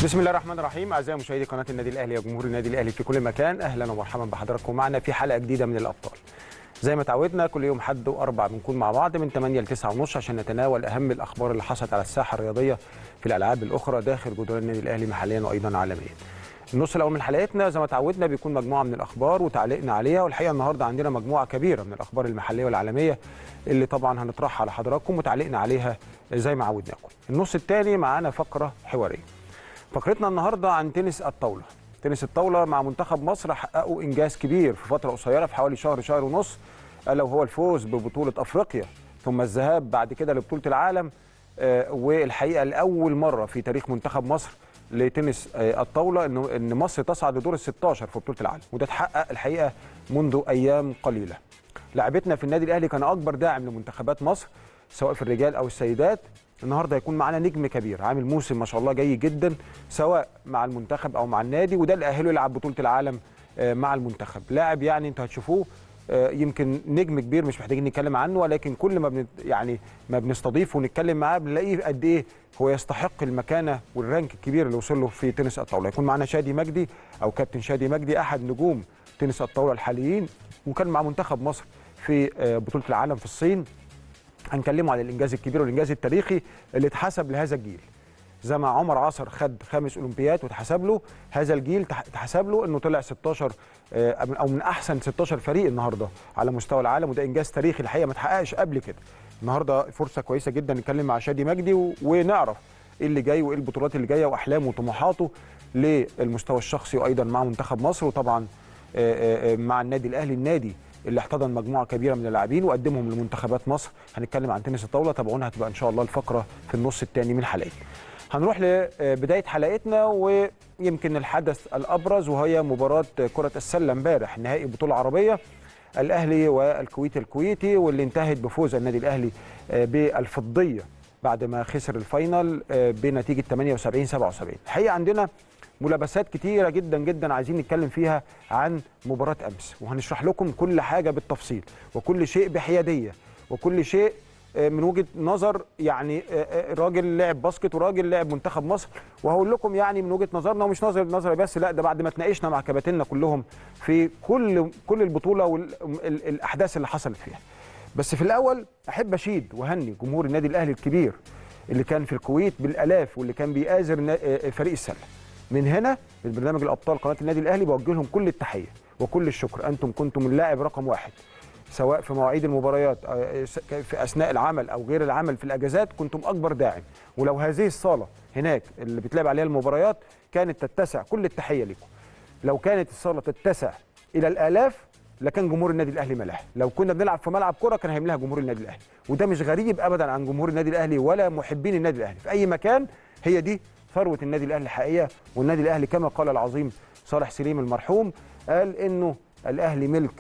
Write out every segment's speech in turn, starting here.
بسم الله الرحمن الرحيم اعزائي مشاهدي قناه النادي الاهلي وجمهور النادي الاهلي في كل مكان اهلا ومرحبا بحضراتكم معنا في حلقه جديده من الابطال زي ما تعودنا كل يوم حد واربع بنكون مع بعض من 8 ل 9 ونص عشان نتناول اهم الاخبار اللي حصلت على الساحه الرياضيه في الالعاب الاخرى داخل جدران النادي الاهلي محليا وايضا عالميا النص الاول من حلقتنا زي ما تعودنا بيكون مجموعه من الاخبار وتعليقنا عليها والحقيقه النهارده عندنا مجموعه كبيره من الاخبار المحليه والعالميه اللي طبعا هنطرحها على حضراتكم وتعليقنا عليها زي ما عودناكم النص الثاني معانا فقره حواريه فقرتنا النهارده عن تنس الطاوله تنس الطاوله مع منتخب مصر حققوا انجاز كبير في فتره قصيره في حوالي شهر شهر ونص الا وهو الفوز ببطوله افريقيا ثم الذهاب بعد كده لبطوله العالم آه، والحقيقه لاول مره في تاريخ منتخب مصر لتنس آه، الطاوله انه ان مصر تصعد لدور ال 16 في بطوله العالم وده اتحقق الحقيقه منذ ايام قليله لعبتنا في النادي الاهلي كان اكبر داعم لمنتخبات مصر سواء في الرجال او السيدات النهارده هيكون معانا نجم كبير عامل موسم ما شاء الله جيد جدا سواء مع المنتخب او مع النادي وده اللي اهله يلعب بطوله العالم آه، مع المنتخب لاعب يعني انتوا هتشوفوه آه، يمكن نجم كبير مش محتاجين نتكلم عنه ولكن كل ما بن يعني ما بنستضيفه ونتكلم معاه بنلاقيه قد ايه هو يستحق المكانه والرانك الكبير اللي وصل له في تنس الطاوله يكون معانا شادي مجدي او كابتن شادي مجدي احد نجوم تنس الطاوله الحاليين وكان مع منتخب مصر في آه، بطوله العالم في الصين هنكلمه عن الانجاز الكبير والانجاز التاريخي اللي اتحسب لهذا الجيل زي ما عمر عصر خد خامس اولمبياد واتحسب له هذا الجيل تح- اتحسب له انه طلع 16 آه، او من احسن 16 فريق النهارده على مستوى العالم وده انجاز تاريخي الحقيقه ما اتحققش قبل كده النهارده فرصه كويسه جدا نتكلم مع شادي مجدي و- ونعرف ايه اللي جاي وايه البطولات اللي جايه واحلامه وطموحاته للمستوى الشخصي وايضا مع منتخب مصر وطبعا آه، آه، مع النادي الاهلي النادي اللي احتضن مجموعه كبيره من اللاعبين وقدمهم لمنتخبات مصر هنتكلم عن تنس الطاوله تابعونا هتبقى ان شاء الله الفقره في النص الثاني من حلقتنا هنروح لبدايه حلقتنا ويمكن الحدث الابرز وهي مباراه كره السله امبارح نهائي بطوله عربيه الاهلي والكويت الكويتي واللي انتهت بفوز النادي الاهلي آه، بالفضيه بعد ما خسر الفاينل آه، بنتيجه 78 77 الحقيقه عندنا ملابسات كتيره جدا جدا عايزين نتكلم فيها عن مباراه امس وهنشرح لكم كل حاجه بالتفصيل وكل شيء بحياديه وكل شيء آه، من وجهه نظر يعني آه، آه، راجل لعب باسكت وراجل لعب منتخب مصر وهقول لكم يعني من وجهه نظرنا ومش نظر نظري بس لا ده بعد ما اتناقشنا مع كباتننا كلهم في كل كل البطوله والاحداث اللي حصلت فيها بس في الاول احب اشيد وهني جمهور النادي الاهلي الكبير اللي كان في الكويت بالالاف واللي كان بيآزر نا- آه، فريق السله من هنا من برنامج الابطال قناه النادي الاهلي بوجه لهم كل التحيه وكل الشكر انتم كنتم اللاعب رقم واحد سواء في مواعيد المباريات آه، س- في اثناء العمل او غير العمل في الاجازات كنتم اكبر داعم ولو هذه الصاله هناك اللي بتلعب عليها المباريات كانت تتسع كل التحيه لكم لو كانت الصاله تتسع الى الالاف لكان جمهور النادي الاهلي ملاها لو كنا بنلعب في ملعب كره كان هيملاها جمهور النادي الاهلي وده مش غريب ابدا عن جمهور النادي الاهلي ولا محبين النادي الاهلي في اي مكان هي دي ثروه النادي الاهلي الحقيقيه والنادي الاهلي كما قال العظيم صالح سليم المرحوم قال انه الاهلي ملك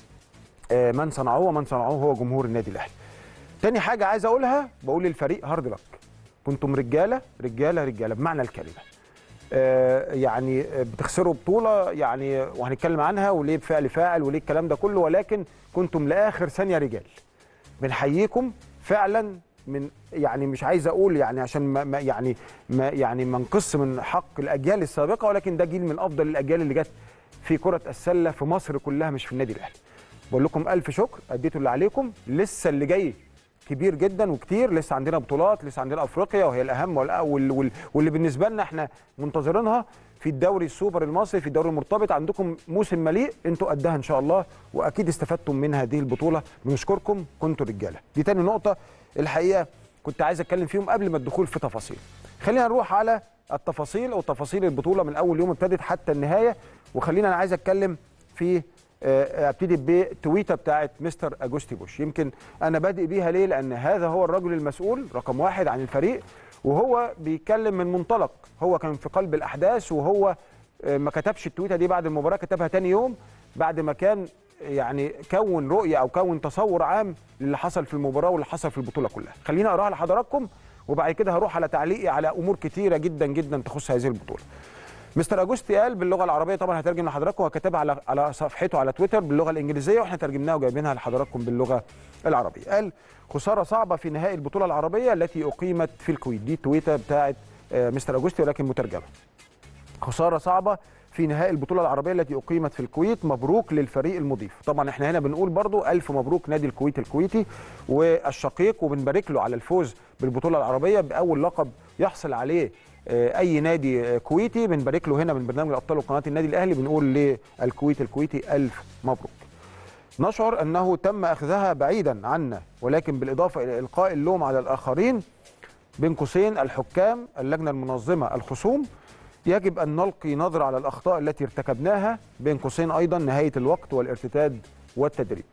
آه، من صنعوه ومن صنعوه هو جمهور النادي الاهلي تاني حاجه عايز اقولها بقول للفريق هارد لك كنتم رجاله رجاله رجاله بمعنى الكلمه آه، يعني آه، بتخسروا بطوله يعني وهنتكلم عنها وليه بفعل فاعل وليه الكلام ده كله ولكن كنتم لاخر ثانيه رجال بنحييكم فعلا من يعني مش عايز اقول يعني عشان ما ما- يعني ما يعني ما نقص من حق الاجيال السابقه ولكن ده جيل من افضل الاجيال اللي جت في كره السله في مصر كلها مش في النادي الاهلي بقول لكم الف شكر اديتوا اللي عليكم لسه اللي جاي كبير جدا وكتير لسه عندنا بطولات لسه عندنا افريقيا وهي الاهم والأ- وال- وال- واللي بالنسبه لنا احنا منتظرينها في الدوري السوبر المصري في الدوري المرتبط عندكم موسم مليء انتوا قدها ان شاء الله واكيد استفدتم من هذه البطوله بنشكركم كنتوا رجاله دي تاني نقطه الحقيقه كنت عايز اتكلم فيهم قبل ما الدخول في تفاصيل خلينا نروح على التفاصيل او تفاصيل البطوله من اول يوم ابتدت حتى النهايه وخلينا انا عايز اتكلم في آه، ابتدي بتويته بتاعت مستر اجوستي بوش يمكن انا بادئ بيها ليه لان هذا هو الرجل المسؤول رقم واحد عن الفريق وهو بيتكلم من منطلق هو كان في قلب الاحداث وهو آه، ما كتبش التويته دي بعد المباراه كتبها تاني يوم بعد ما كان يعني كون رؤيه او كون تصور عام للي حصل في المباراه واللي حصل في البطوله كلها خلينا اقراها لحضراتكم وبعد كده هروح على تعليقي على امور كتيره جدا جدا تخص هذه البطوله مستر اجوستي قال باللغه العربيه طبعا هترجم لحضراتكم وكتبها على على صفحته على تويتر باللغه الانجليزيه واحنا ترجمناها وجايبينها لحضراتكم باللغه العربيه قال خساره صعبه في نهائي البطوله العربيه التي اقيمت في الكويت دي تويته بتاعت آه، مستر اجوستي ولكن مترجمه خساره صعبه في نهائي البطوله العربيه التي اقيمت في الكويت مبروك للفريق المضيف طبعا احنا هنا بنقول برضو الف مبروك نادي الكويت الكويتي والشقيق وبنبارك له على الفوز بالبطوله العربيه باول لقب يحصل عليه آه، اي نادي آه، كويتي بنبارك له هنا من برنامج الابطال وقناه النادي الاهلي بنقول للكويت الكويتي الف مبروك نشعر انه تم اخذها بعيدا عنا ولكن بالاضافه الى القاء اللوم على الاخرين بين قوسين الحكام اللجنه المنظمه الخصوم يجب ان نلقي نظره على الاخطاء التي ارتكبناها بين قوسين ايضا نهايه الوقت والارتداد والتدريب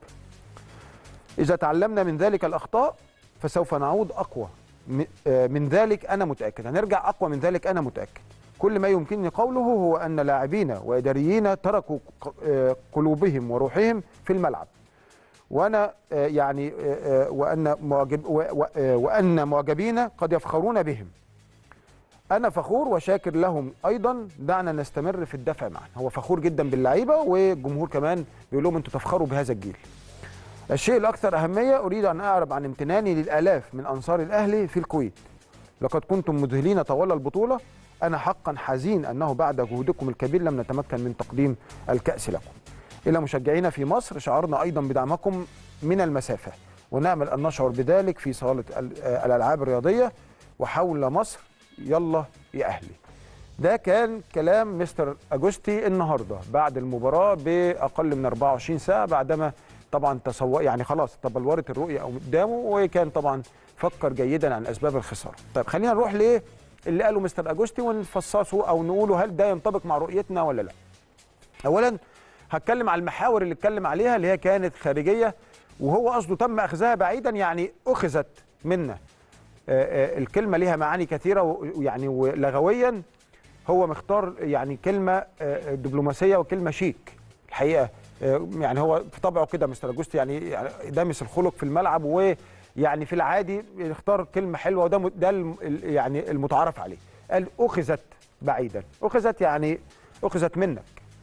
اذا تعلمنا من ذلك الاخطاء فسوف نعود اقوى م- آه، من ذلك انا متاكد هنرجع اقوى من ذلك انا متاكد كل ما يمكنني قوله هو ان لاعبين واداريين تركوا ق- آه، قلوبهم وروحهم في الملعب وانا آه، يعني آه، آه، وان معجب و- و- آه، وان معجبين قد يفخرون بهم انا فخور وشاكر لهم ايضا دعنا نستمر في الدفع معا هو فخور جدا باللعيبه والجمهور كمان بيقول لهم انتوا تفخروا بهذا الجيل الشيء الاكثر اهميه اريد ان اعرب عن امتناني للالاف من انصار الاهلي في الكويت لقد كنتم مذهلين طوال البطوله انا حقا حزين انه بعد جهودكم الكبير لم نتمكن من تقديم الكاس لكم الى مشجعينا في مصر شعرنا ايضا بدعمكم من المسافه ونامل ان نشعر بذلك في صاله ال- آه، الالعاب الرياضيه وحول مصر يلا يا اهلي ده كان كلام مستر اجوستي النهارده بعد المباراه باقل من 24 ساعه بعدما طبعا تصور يعني خلاص تبلورت الرؤيه او قدامه وكان طبعا فكر جيدا عن اسباب الخساره. طيب خلينا نروح ليه اللي قاله مستر اجوستي ونفصصه او نقوله هل ده ينطبق مع رؤيتنا ولا لا. اولا هتكلم على المحاور اللي اتكلم عليها اللي هي كانت خارجيه وهو قصده تم اخذها بعيدا يعني اخذت منا آه، آه، الكلمه ليها معاني كثيره و- ويعني ولغويا هو مختار يعني كلمه آه، دبلوماسيه وكلمه شيك الحقيقه آه، يعني هو في طبعه كده مستر اجوستي يعني يعني دامس الخلق في الملعب ويعني في العادي يختار كلمه حلوه وده م- ده الم- ال- يعني المتعارف عليه قال اخذت بعيدا اخذت يعني اخذت منك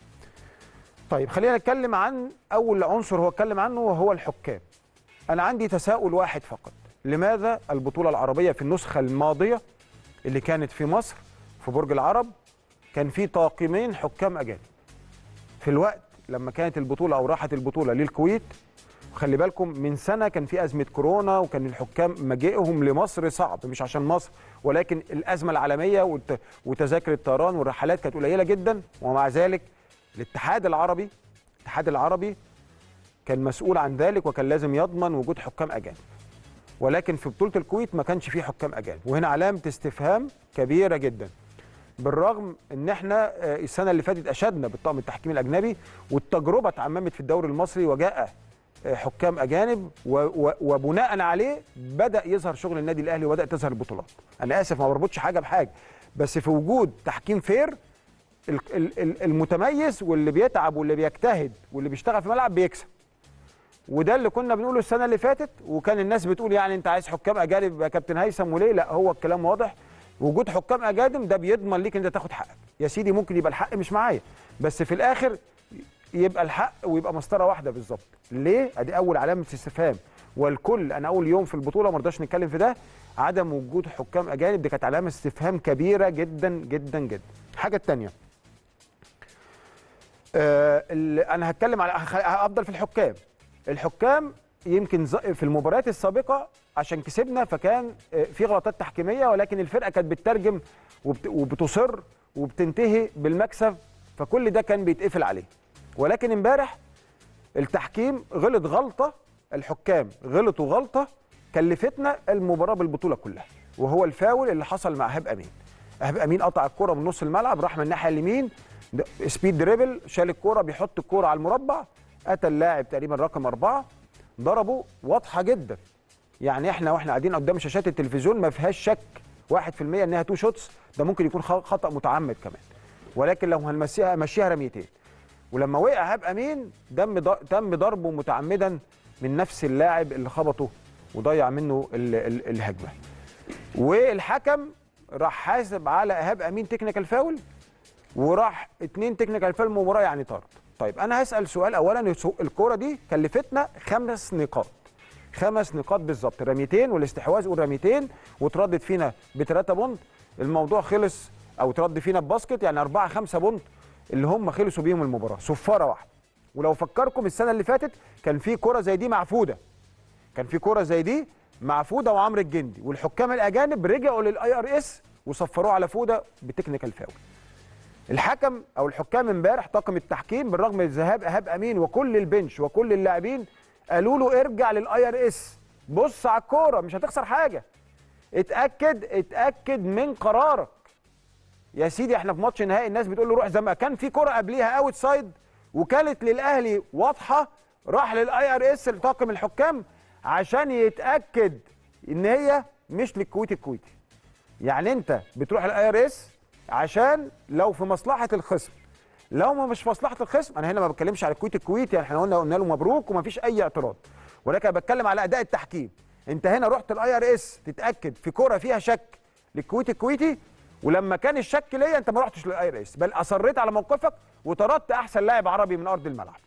طيب خلينا نتكلم عن اول عنصر هو اتكلم عنه وهو الحكام انا عندي تساؤل واحد فقط لماذا البطوله العربيه في النسخه الماضيه اللي كانت في مصر في برج العرب كان في طاقمين حكام اجانب في الوقت لما كانت البطوله او راحت البطوله للكويت خلي بالكم من سنه كان في ازمه كورونا وكان الحكام مجيئهم لمصر صعب مش عشان مصر ولكن الازمه العالميه والت- وتذاكر الطيران والرحلات كانت قليله جدا ومع ذلك الاتحاد العربي الاتحاد العربي كان مسؤول عن ذلك وكان لازم يضمن وجود حكام اجانب ولكن في بطوله الكويت ما كانش فيه حكام اجانب وهنا علامه استفهام كبيره جدا بالرغم ان احنا آه، السنه اللي فاتت اشدنا بالطاقم التحكيمي الاجنبي والتجربه اتعممت في الدوري المصري وجاء آه، حكام اجانب و- و- وبناء عليه بدا يظهر شغل النادي الاهلي وبدات تظهر البطولات انا اسف ما بربطش حاجه بحاجه بس في وجود تحكيم فير ال- ال- ال- المتميز واللي بيتعب واللي بيجتهد واللي بيشتغل في الملعب بيكسب وده اللي كنا بنقوله السنه اللي فاتت وكان الناس بتقول يعني انت عايز حكام اجانب يا كابتن هيثم وليه لا هو الكلام واضح وجود حكام اجانب ده بيضمن ليك ان انت تاخد حقك يا سيدي ممكن يبقى الحق مش معايا بس في الاخر يبقى الحق ويبقى مسطره واحده بالظبط ليه ادي اول علامه استفهام والكل انا اول يوم في البطوله ما رضاش نتكلم في ده عدم وجود حكام اجانب دي كانت علامه استفهام كبيره جدا جدا جدا الحاجه الثانيه آه ال- انا هتكلم على هخ- هفضل في الحكام الحكام يمكن ز- في المباريات السابقه عشان كسبنا فكان آه، في غلطات تحكيميه ولكن الفرقه كانت بتترجم وبت- وبتصر وبتنتهي بالمكسب فكل ده كان بيتقفل عليه ولكن امبارح التحكيم غلط غلطه الحكام غلطوا غلطه كلفتنا المباراه بالبطوله كلها وهو الفاول اللي حصل مع ايهاب امين ايهاب امين قطع الكره من نص الملعب راح من الناحيه اليمين د- سبيد دريبل شال الكره بيحط الكره على المربع اتى اللاعب تقريبا رقم أربعة ضربه واضحه جدا يعني احنا واحنا قاعدين قدام شاشات التلفزيون ما فيهاش شك 1% انها تو شوتس ده ممكن يكون خ- خطا متعمد كمان ولكن لو هنمشيها مشيها رميتين ولما وقع ايهاب امين دم ض- تم ضربه متعمدا من نفس اللاعب اللي خبطه وضيع منه ال- ال- الهجمه والحكم راح حاسب على ايهاب امين تكنيكال فاول وراح اتنين تكنيكال فاول مباراه يعني طرد طيب انا هسال سؤال اولا السو- الكوره دي كلفتنا خمس نقاط خمس نقاط بالظبط رميتين والاستحواذ والرميتين واتردت فينا بثلاثه بونت الموضوع خلص او ترد فينا بباسكت يعني 4 5 بونت اللي هم خلصوا بيهم المباراه صفاره واحده ولو فكركم السنه اللي فاتت كان في كره زي دي معفوده كان في كره زي دي مع فوده وعمرو الجندي والحكام الاجانب رجعوا للاي ار اس وصفروه على فوده بتكنيكال فاول الحكم او الحكام امبارح طاقم التحكيم بالرغم من ذهاب ايهاب امين وكل البنش وكل اللاعبين قالوا له ارجع للاي ار اس بص على الكوره مش هتخسر حاجه اتاكد اتاكد من قرارك يا سيدي احنا في ماتش نهائي الناس بتقول له روح زي ما كان في كره قبليها اوت سايد وكانت للاهلي واضحه راح للاي ار اس لطاقم الحكام عشان يتاكد ان هي مش للكويت الكويتي يعني انت بتروح الاي ار اس عشان لو في مصلحه الخصم لو ما مش في مصلحه الخصم انا هنا ما بتكلمش على الكويت الكويتي احنا قلنا قلنا له مبروك وما فيش اي اعتراض ولكن انا بتكلم على اداء التحكيم انت هنا رحت الاي ار اس تتاكد في كره فيها شك للكويت الكويتي ولما كان الشك ليا انت ما رحتش للاي ار اس بل اصريت على موقفك وطردت احسن لاعب عربي من ارض الملعب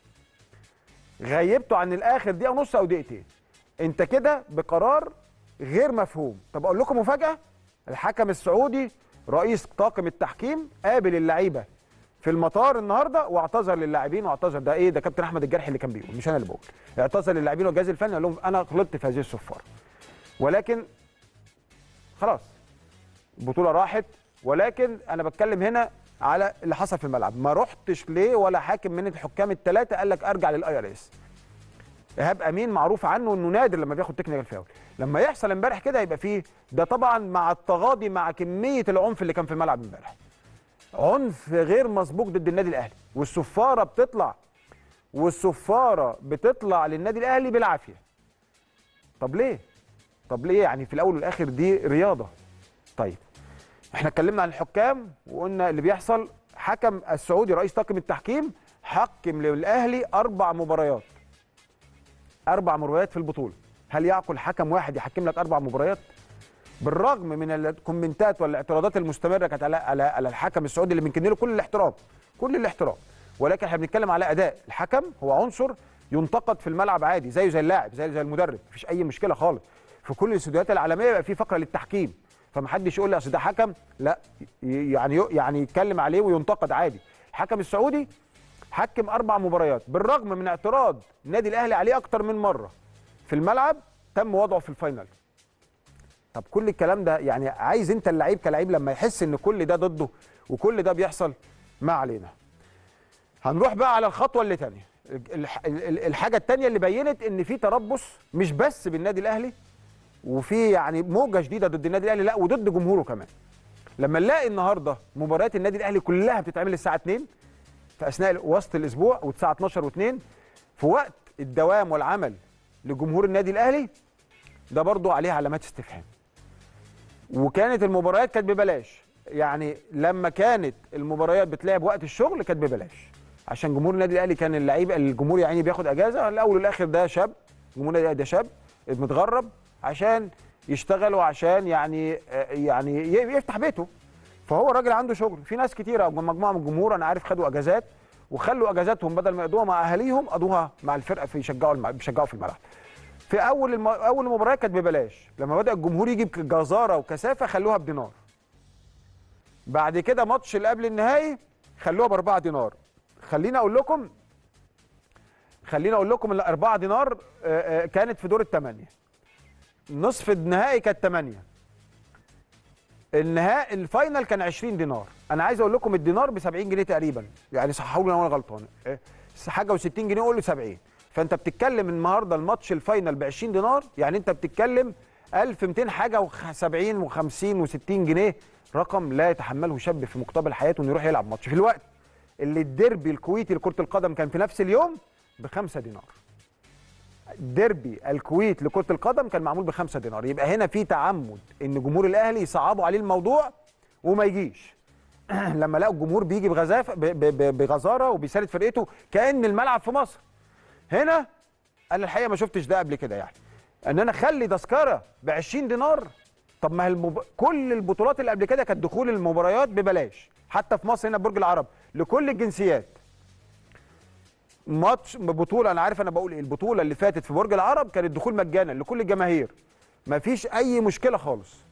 غيبته عن الاخر دقيقه ونص او دقيقتين انت كده بقرار غير مفهوم طب اقول لكم مفاجاه الحكم السعودي رئيس طاقم التحكيم قابل اللعيبه في المطار النهارده واعتذر للاعبين واعتذر ده ايه ده كابتن احمد الجرحي اللي كان بيقول مش انا اللي بقول اعتذر للاعبين والجهاز الفني قال لهم انا غلطت في هذه الصفاره ولكن خلاص البطوله راحت ولكن انا بتكلم هنا على اللي حصل في الملعب ما رحتش ليه ولا حاكم من الحكام الثلاثه قال لك ارجع للاي ار اس ايهاب امين معروف عنه انه نادر لما بياخد تكنيكال فاول لما يحصل امبارح كده يبقى فيه ده طبعا مع التغاضي مع كميه العنف اللي كان في الملعب امبارح عنف غير مسبوق ضد النادي الاهلي والصفاره بتطلع والصفاره بتطلع للنادي الاهلي بالعافيه طب ليه طب ليه يعني في الاول والاخر دي رياضه طيب احنا اتكلمنا عن الحكام وقلنا اللي بيحصل حكم السعودي رئيس طاقم التحكيم حكم للاهلي اربع مباريات اربع مباريات في البطوله هل يعقل حكم واحد يحكم لك اربع مباريات بالرغم من الكومنتات والاعتراضات المستمره كانت على على على الحكم السعودي اللي بنكن له كل الاحترام كل الاحترام ولكن احنا بنتكلم على اداء الحكم هو عنصر ينتقد في الملعب عادي زيه زي اللاعب زي زي المدرب مفيش اي مشكله خالص في كل الاستوديوهات العالميه يبقى في فقره للتحكيم فمحدش يقول لي اصل ده حكم لا يعني يعني يتكلم عليه وينتقد عادي الحكم السعودي حكم اربع مباريات بالرغم من اعتراض النادي الاهلي عليه اكتر من مره في الملعب تم وضعه في الفاينل طب كل الكلام ده يعني عايز انت اللعيب كلعيب لما يحس ان كل ده ضده وكل ده بيحصل ما علينا هنروح بقى على الخطوه اللي تانية الحاجه التانية اللي بينت ان في تربص مش بس بالنادي الاهلي وفي يعني موجه شديده ضد النادي الاهلي لا وضد جمهوره كمان لما نلاقي النهارده مباريات النادي الاهلي كلها بتتعمل الساعه 2 في اثناء وسط الاسبوع والساعه 12 و2 في وقت الدوام والعمل لجمهور النادي الاهلي ده برضو عليه علامات استفهام وكانت المباريات كانت ببلاش يعني لما كانت المباريات بتلعب وقت الشغل كانت ببلاش عشان جمهور النادي الاهلي كان اللعيبه الجمهور يعني بياخد اجازه الاول والاخر ده شاب جمهور النادي ده شاب متغرب عشان يشتغل وعشان يعني يعني يفتح بيته فهو راجل عنده شغل في ناس كتيره مجموعه من الجمهور انا عارف خدوا اجازات وخلوا اجازاتهم بدل ما يقضوها مع اهاليهم قضوها مع الفرقه في يشجعوا بيشجعوا في الملعب في اول الم... اول المباراه كانت ببلاش لما بدا الجمهور يجي بجزاره وكثافه خلوها بدينار بعد كده ماتش اللي قبل النهائي خلوها باربعة دينار خليني اقول لكم خليني اقول لكم الاربعة دينار كانت في دور الثمانيه نصف النهائي كانت 8 النهائي الفاينل كان 20 دينار انا عايز اقول لكم الدينار ب 70 جنيه تقريبا يعني صححوا لي لو انا غلطان حاجه و60 جنيه قول له 70 فانت بتتكلم النهارده الماتش الفاينل ب 20 دينار يعني انت بتتكلم 1200 حاجه و70 و50 و60 جنيه رقم لا يتحمله شاب في مقتبل حياته انه يروح يلعب ماتش في الوقت اللي الديربي الكويتي لكره القدم كان في نفس اليوم ب 5 دينار ديربي الكويت لكره القدم كان معمول ب 5 دينار يبقى هنا في تعمد ان جمهور الاهلي يصعبوا عليه الموضوع وما يجيش لما لقوا الجمهور بيجي بغزافه بغزاره وبيساند فرقته كان الملعب في مصر هنا انا الحقيقه ما شفتش ده قبل كده يعني ان انا اخلي تذكره ب 20 دينار طب ما المب... كل البطولات اللي قبل كده كانت دخول المباريات ببلاش حتى في مصر هنا برج العرب لكل الجنسيات ماتش بطوله انا عارف انا بقول ايه البطوله اللي فاتت في برج العرب كان الدخول مجانا لكل الجماهير مفيش اي مشكله خالص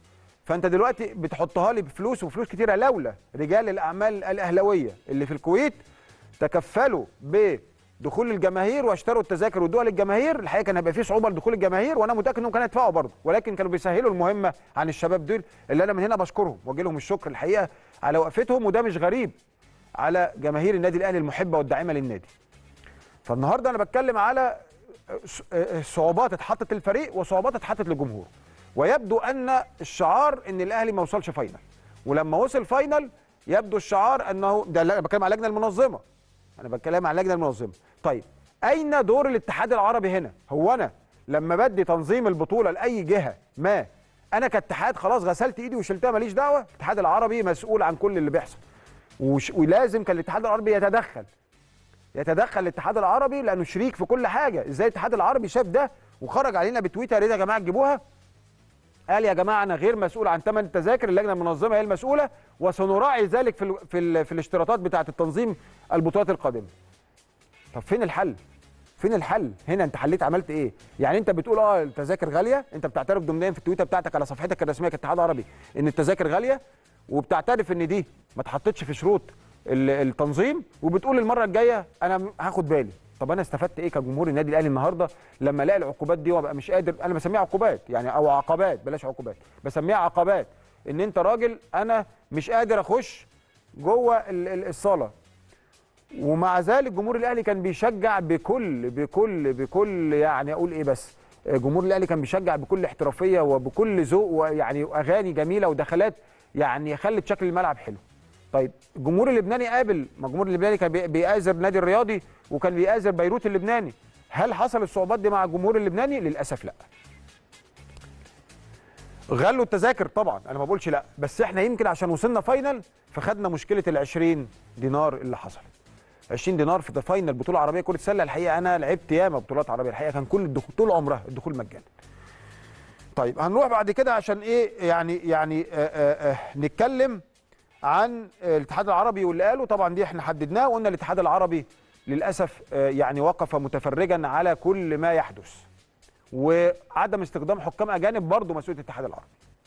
فانت دلوقتي بتحطها لي بفلوس وفلوس كتيره لولا رجال الاعمال الاهلاويه اللي في الكويت تكفلوا بدخول الجماهير واشتروا التذاكر وادوها للجماهير الحقيقه كان هيبقى في صعوبه لدخول الجماهير وانا متاكد انهم كانوا يدفعوا برضه ولكن كانوا بيسهلوا المهمه عن الشباب دول اللي انا من هنا بشكرهم واجي لهم الشكر الحقيقه على وقفتهم وده مش غريب على جماهير النادي الاهلي المحبه والداعمه للنادي فالنهارده انا بتكلم على صعوبات اتحطت للفريق وصعوبات اتحطت للجمهور ويبدو ان الشعار ان الاهلي ما وصلش فاينل ولما وصل فاينل يبدو الشعار انه ده انا بتكلم على اللجنه المنظمه انا بتكلم على اللجنه المنظمه طيب اين دور الاتحاد العربي هنا هو انا لما بدي تنظيم البطوله لاي جهه ما انا كاتحاد خلاص غسلت ايدي وشلتها ماليش دعوه الاتحاد العربي مسؤول عن كل اللي بيحصل وش ولازم كان الاتحاد العربي يتدخل يتدخل الاتحاد العربي لانه شريك في كل حاجه ازاي الاتحاد العربي شاف ده وخرج علينا بتويتر يا جماعه تجيبوها قال يا جماعه انا غير مسؤول عن ثمن التذاكر اللجنه المنظمه هي المسؤوله وسنراعي ذلك في ال في, ال في الاشتراطات بتاعه التنظيم البطولات القادمه طب فين الحل فين الحل هنا انت حليت عملت ايه يعني انت بتقول اه التذاكر غاليه انت بتعترف ضمنيا في التويتر بتاعتك على صفحتك الرسميه كاتحاد عربي ان التذاكر غاليه وبتعترف ان دي ما اتحطتش في شروط التنظيم وبتقول المره الجايه انا هاخد بالي طب انا استفدت ايه كجمهور النادي الاهلي النهارده لما الاقي العقوبات دي وابقى مش قادر انا بسميها عقوبات يعني او عقبات بلاش عقوبات بسميها عقبات ان انت راجل انا مش قادر اخش جوه الصاله ومع ذلك جمهور الاهلي كان بيشجع بكل بكل بكل يعني اقول ايه بس جمهور الاهلي كان بيشجع بكل احترافيه وبكل ذوق ويعني اغاني جميله ودخلات يعني خلت شكل الملعب حلو طيب الجمهور اللبناني قابل ما الجمهور اللبناني كان بيآزر النادي الرياضي وكان بيآزر بيروت اللبناني هل حصل الصعوبات دي مع الجمهور اللبناني للاسف لا غلوا التذاكر طبعا انا ما بقولش لا بس احنا يمكن عشان وصلنا فاينل فخدنا مشكله ال 20 دينار اللي حصلت 20 دينار في فاينل بطوله عربيه كره سله الحقيقه انا لعبت ياما بطولات عربيه الحقيقه كان كل الدخول طول عمرها الدخول مجانا طيب هنروح بعد كده عشان ايه يعني يعني آآ آآ نتكلم عن الاتحاد العربي واللي قاله طبعا دي احنا حددناه وقلنا الاتحاد العربي للاسف يعني وقف متفرجا على كل ما يحدث وعدم استخدام حكام اجانب برضه مسؤوليه الاتحاد العربي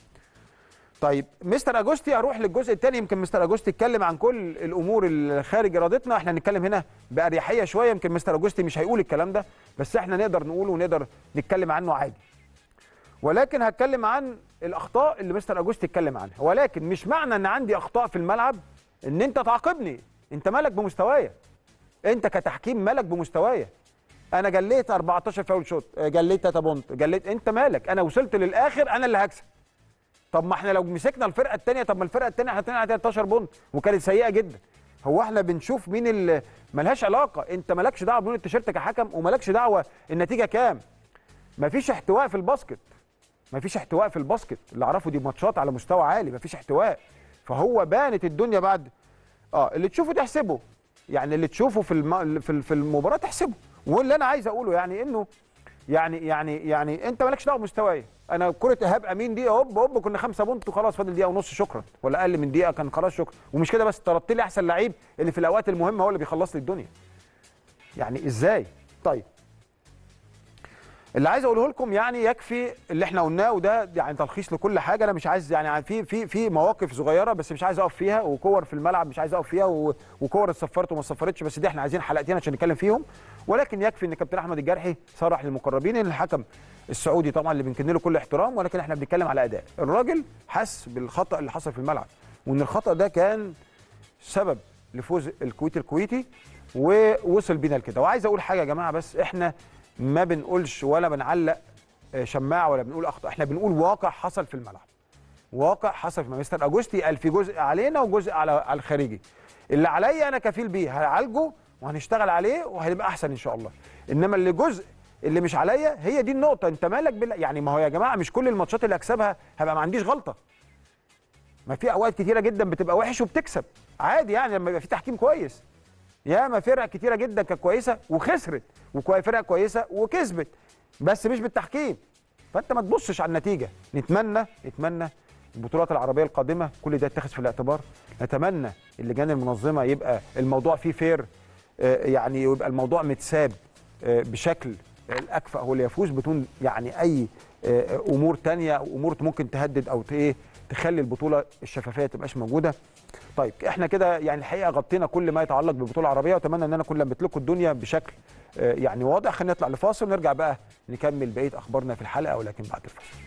طيب مستر اجوستي اروح للجزء الثاني يمكن مستر اجوستي اتكلم عن كل الامور اللي خارج ارادتنا احنا هنتكلم هنا باريحيه شويه يمكن مستر اجوستي مش هيقول الكلام ده بس احنا نقدر نقوله ونقدر نتكلم عنه عادي ولكن هتكلم عن الاخطاء اللي مستر اجوستي اتكلم عنها ولكن مش معنى ان عندي اخطاء في الملعب ان انت تعاقبني انت مالك بمستوايا انت كتحكيم مالك بمستوايا انا جليت 14 فاول شوت جليت 3 بونت جليت انت مالك انا وصلت للاخر انا اللي هكسب طب ما احنا لو مسكنا الفرقه الثانيه طب ما الفرقه الثانيه احنا عليها 13 بونت وكانت سيئه جدا هو احنا بنشوف مين اللي ملهاش علاقه انت مالكش دعوه بلون التيشيرت كحكم ومالكش دعوه النتيجه كام مفيش احتواء في الباسكت مفيش احتواء في الباسكت اللي اعرفه دي ماتشات على مستوى عالي مفيش احتواء فهو بانت الدنيا بعد اه اللي تشوفه تحسبه يعني اللي تشوفه في الم... في في المباراه تحسبه واللي انا عايز اقوله يعني انه يعني يعني يعني انت مالكش دعوه بمستواي انا كره ايهاب امين دي هوب هوب كنا خمسة بونت وخلاص فاضل دقيقه ونص شكرا ولا اقل من دقيقه كان خلاص شكرا ومش كده بس طردت لي احسن لعيب اللي في الاوقات المهمه هو اللي بيخلص لي الدنيا يعني ازاي طيب اللي عايز اقوله لكم يعني يكفي اللي احنا قلناه وده يعني تلخيص لكل حاجه انا مش عايز يعني في في في مواقف صغيره بس مش عايز اقف فيها وكور في الملعب مش عايز اقف فيها وكور اتصفرت وما اتصفرتش بس دي احنا عايزين حلقتين عشان نتكلم فيهم ولكن يكفي ان كابتن احمد الجرحي صرح للمقربين ان الحكم السعودي طبعا اللي بنكن له كل احترام ولكن احنا بنتكلم على اداء الراجل حس بالخطا اللي حصل في الملعب وان الخطا ده كان سبب لفوز الكويت الكويتي ووصل بينا لكده وعايز اقول حاجه يا جماعه بس احنا ما بنقولش ولا بنعلق شماعه ولا بنقول اخطاء احنا بنقول واقع حصل في الملعب واقع حصل في مستر اجوستي قال في جزء علينا وجزء على على الخارجي اللي عليا انا كفيل بيه هعالجه وهنشتغل عليه وهيبقى احسن ان شاء الله انما اللي جزء اللي مش عليا هي دي النقطه انت مالك بال... يعني ما هو يا جماعه مش كل الماتشات اللي اكسبها هبقى ما عنديش غلطه ما في اوقات كتيره جدا بتبقى وحش وبتكسب عادي يعني لما يبقى في تحكيم كويس ياما فرق كتيره جدا كانت كويسه وخسرت وفرق كويسه وكسبت بس مش بالتحكيم فانت ما تبصش على النتيجه نتمنى نتمنى البطولات العربيه القادمه كل ده يتخذ في الاعتبار نتمنى اللجان المنظمه يبقى الموضوع فيه فير يعني يبقى الموضوع متساب بشكل الاكفأ هو اللي يفوز بدون يعني اي امور تانية او امور ممكن تهدد او ايه تخلي البطوله الشفافيه تبقاش موجوده طيب احنا كده يعني الحقيقه غطينا كل ما يتعلق بالبطوله العربيه واتمنى ان انا اكون لمت لكم الدنيا بشكل آه، يعني واضح خلينا نطلع لفاصل ونرجع بقى نكمل بقيه اخبارنا في الحلقه ولكن بعد الفاصل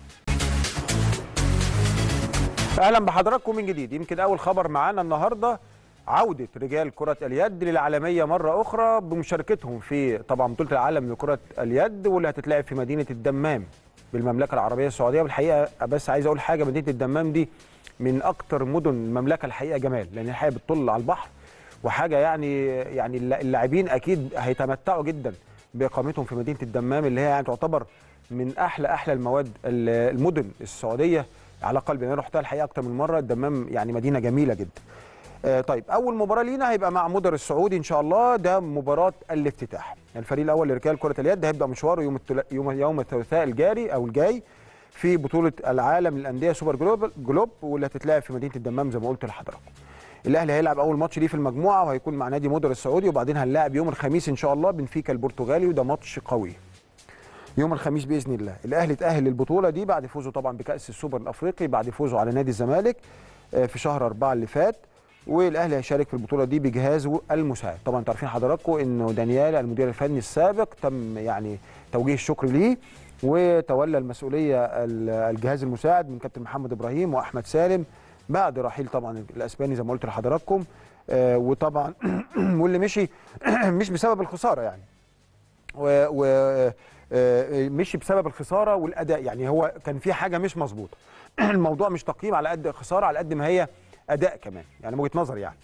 اهلا بحضراتكم من جديد يمكن اول خبر معانا النهارده عوده رجال كره اليد للعالميه مره اخرى بمشاركتهم في طبعا بطوله العالم لكره اليد واللي هتتلعب في مدينه الدمام بالمملكه العربيه السعوديه والحقيقه بس عايز اقول حاجه مدينه الدمام دي من اكتر مدن المملكه الحقيقه جمال لان الحقيقه بتطل على البحر وحاجه يعني يعني اللاعبين اكيد هيتمتعوا جدا باقامتهم في مدينه الدمام اللي هي يعني تعتبر من احلى احلى المواد المدن السعوديه على قلبي انا رحتها الحقيقه اكتر من مره الدمام يعني مدينه جميله جدا آه طيب اول مباراه لينا هيبقى مع مدر السعودي ان شاء الله ده مباراه الافتتاح الفريق الاول لرجال كره اليد هيبدا مشواره يوم التل... يوم يوم الثلاثاء الجاري او الجاي في بطوله العالم للانديه سوبر جلوب جلوب واللي هتتلعب في مدينه الدمام زي ما قلت لحضراتكم الاهلي هيلعب اول ماتش ليه في المجموعه وهيكون مع نادي مدر السعودي وبعدين هنلاعب يوم الخميس ان شاء الله بنفيكا البرتغالي وده ماتش قوي يوم الخميس باذن الله الاهلي تاهل للبطوله دي بعد فوزه طبعا بكاس السوبر الافريقي بعد فوزه على نادي الزمالك في شهر أربعة اللي فات والاهلي هيشارك في البطوله دي بجهازه المساعد طبعا انتوا عارفين حضراتكم انه دانيال المدير الفني السابق تم يعني توجيه الشكر ليه وتولى المسؤوليه الجهاز المساعد من كابتن محمد ابراهيم واحمد سالم بعد رحيل طبعا الاسباني زي ما قلت لحضراتكم آه وطبعا واللي مشي مش بسبب الخساره يعني و, و آه مشي بسبب الخساره والاداء يعني هو كان في حاجه مش مظبوطه الموضوع مش تقييم على قد خساره على قد ما هي اداء كمان يعني وجهه نظر يعني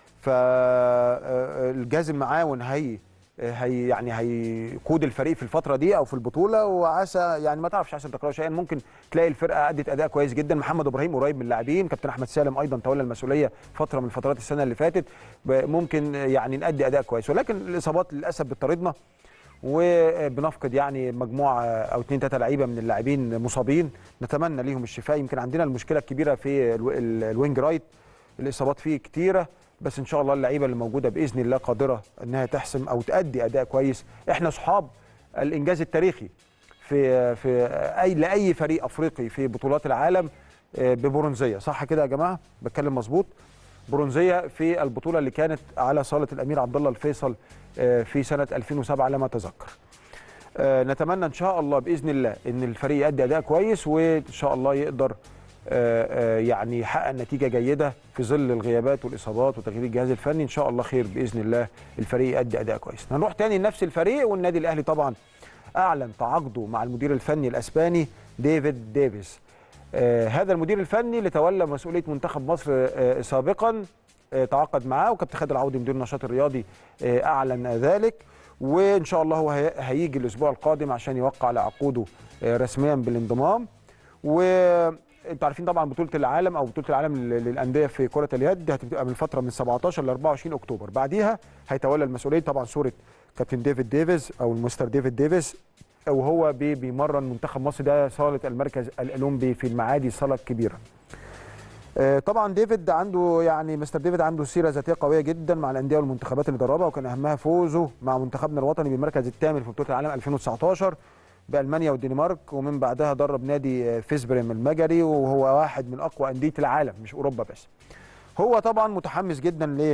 فالجهاز المعاون هي هي يعني هيقود الفريق في الفتره دي او في البطوله وعسى يعني ما تعرفش عسى تكرهوا شيئا ممكن تلاقي الفرقه ادت اداء كويس جدا محمد ابراهيم قريب من اللاعبين كابتن احمد سالم ايضا تولى المسؤوليه فتره من فترات السنه اللي فاتت ممكن يعني نادي اداء كويس ولكن الاصابات للاسف بتطاردنا وبنفقد يعني مجموعه او اثنين ثلاثه لعيبه من اللاعبين مصابين نتمنى ليهم الشفاء يمكن عندنا المشكله الكبيره في الوينج رايت الاصابات فيه كتيره بس ان شاء الله اللعيبه اللي موجوده باذن الله قادره انها تحسم او تادي اداء كويس احنا اصحاب الانجاز التاريخي في في اي لاي فريق افريقي في بطولات العالم ببرونزيه صح كده يا جماعه بتكلم مظبوط برونزيه في البطوله اللي كانت على صاله الامير عبد الله الفيصل في سنه 2007 على ما اتذكر نتمنى ان شاء الله باذن الله ان الفريق يؤدي اداء كويس وان شاء الله يقدر يعني يحقق نتيجه جيده في ظل الغيابات والاصابات وتغيير الجهاز الفني ان شاء الله خير باذن الله الفريق يؤدي اداء كويس هنروح تاني لنفس الفريق والنادي الاهلي طبعا اعلن تعاقده مع المدير الفني الاسباني ديفيد ديفيس آه هذا المدير الفني اللي تولى مسؤوليه منتخب مصر آه سابقا آه تعاقد معاه وكابتن خالد العودي مدير النشاط الرياضي آه اعلن ذلك وان شاء الله هو هيجي الاسبوع القادم عشان يوقع على عقوده آه رسميا بالانضمام و انتوا عارفين طبعا بطوله العالم او بطوله العالم للانديه في كره اليد هتبقى من فتره من 17 ل 24 اكتوبر بعديها هيتولى المسؤوليه طبعا صوره كابتن ديفيد ديفيز او المستر ديفيد ديفيز وهو بي بيمرن منتخب مصر ده صاله المركز الاولمبي في المعادي الصاله الكبيره طبعا ديفيد عنده يعني مستر ديفيد عنده سيره ذاتيه قويه جدا مع الانديه والمنتخبات اللي دربها وكان اهمها فوزه مع منتخبنا الوطني بالمركز الثامن في بطوله العالم 2019 بالمانيا والدنمارك ومن بعدها درب نادي فيسبريم المجري وهو واحد من اقوى انديه العالم مش اوروبا بس. هو طبعا متحمس جدا ل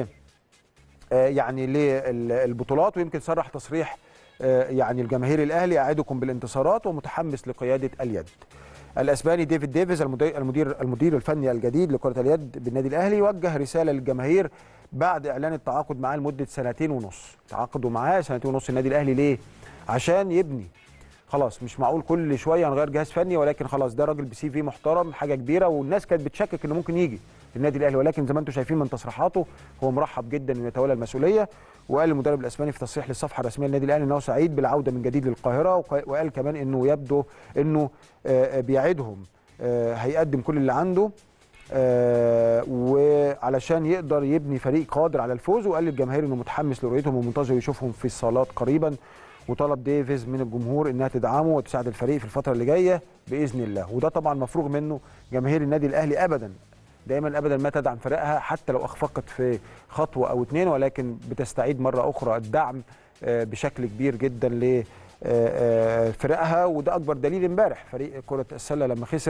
يعني للبطولات ويمكن صرح تصريح يعني الجماهير الاهلي اعدكم بالانتصارات ومتحمس لقياده اليد. الاسباني ديفيد ديفيز المدير المدير المدير الفني الجديد لكره اليد بالنادي الاهلي وجه رساله للجماهير بعد اعلان التعاقد معاه لمده سنتين ونص. تعاقدوا معاه سنتين ونص النادي الاهلي ليه؟ عشان يبني خلاص مش معقول كل شويه هنغير جهاز فني ولكن خلاص ده راجل بسي في محترم حاجه كبيره والناس كانت بتشكك انه ممكن يجي النادي الاهلي ولكن زي ما انتم شايفين من تصريحاته هو مرحب جدا انه يتولى المسؤوليه وقال المدرب الاسباني في تصريح للصفحه الرسميه للنادي الاهلي انه سعيد بالعوده من جديد للقاهره وقال كمان انه يبدو انه بيعدهم هيقدم كل اللي عنده وعلشان يقدر يبني فريق قادر على الفوز وقال للجماهير انه متحمس لرؤيتهم ومنتظر يشوفهم في الصالات قريبا وطلب ديفيز من الجمهور انها تدعمه وتساعد الفريق في الفتره اللي جايه باذن الله وده طبعا مفروغ منه جماهير النادي الاهلي ابدا دايما ابدا ما تدعم فريقها حتى لو اخفقت في خطوه او اتنين ولكن بتستعيد مره اخرى الدعم بشكل كبير جدا ل فرقها وده اكبر دليل امبارح فريق كره السله لما خسر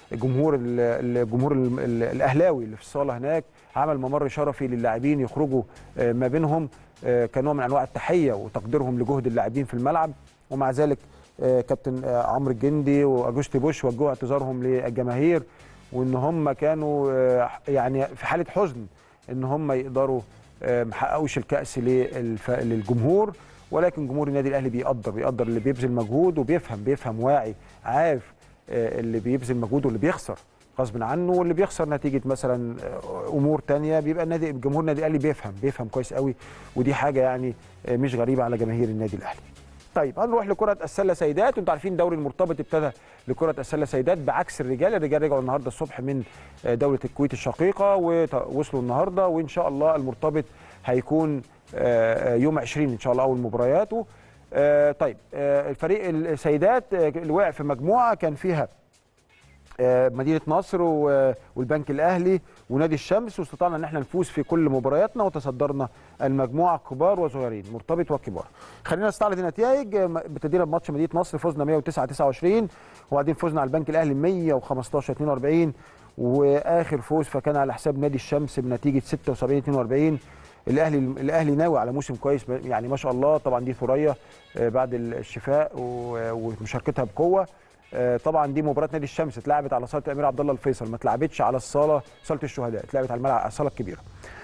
جمهور ال- الجمهور ال- ال- الاهلاوي اللي في الصاله هناك عمل ممر شرفي للاعبين يخرجوا آه، ما بينهم آه، كنوع من انواع التحيه وتقديرهم لجهد اللاعبين في الملعب ومع ذلك آه، كابتن آه، عمرو الجندي واجوستي بوش وجهوا اعتذارهم للجماهير وان هم كانوا آه، يعني في حاله حزن ان هم يقدروا آه، ما حققوش الكاس للف- للجمهور ولكن جمهور النادي الاهلي بيقدر بيقدر اللي بيبذل مجهود وبيفهم بيفهم واعي عارف آه، اللي بيبذل مجهود واللي بيخسر غصب عنه واللي بيخسر نتيجه مثلا آه، امور تانية بيبقى النادي جمهور النادي الاهلي بيفهم بيفهم كويس قوي ودي حاجه يعني آه، مش غريبه على جماهير النادي الاهلي طيب هنروح لكرة السلة سيدات وانتوا عارفين دوري المرتبط ابتدى لكرة السلة سيدات بعكس الرجال، الرجال رجعوا النهارده الصبح من آه، دولة الكويت الشقيقة ووصلوا النهارده وان شاء الله المرتبط هيكون آه، آه، يوم 20 ان شاء الله اول مبارياته. آه، طيب آه، الفريق السيدات آه، اللي وقع في مجموعة كان فيها آه، مدينه نصر و- والبنك الاهلي ونادي الشمس واستطعنا ان احنا نفوز في كل مبارياتنا وتصدرنا المجموعه كبار وصغيرين مرتبط وكبار. خلينا نستعرض النتائج آه، ابتدينا بماتش مدينه نصر فزنا 109 29 وبعدين فزنا على البنك الاهلي 115 42 واخر فوز فكان على حساب نادي الشمس بنتيجه 76 42 الاهلي الاهلي ناوي على موسم كويس يعني ما شاء الله طبعا دي ثريا آه، بعد الشفاء و- ومشاركتها بقوه آه، طبعا دي مباراه نادي الشمس اتلعبت على صاله الامير عبد الله الفيصل ما اتلعبتش على الصاله صاله الشهداء اتلعبت على الملعب على الصاله الكبيره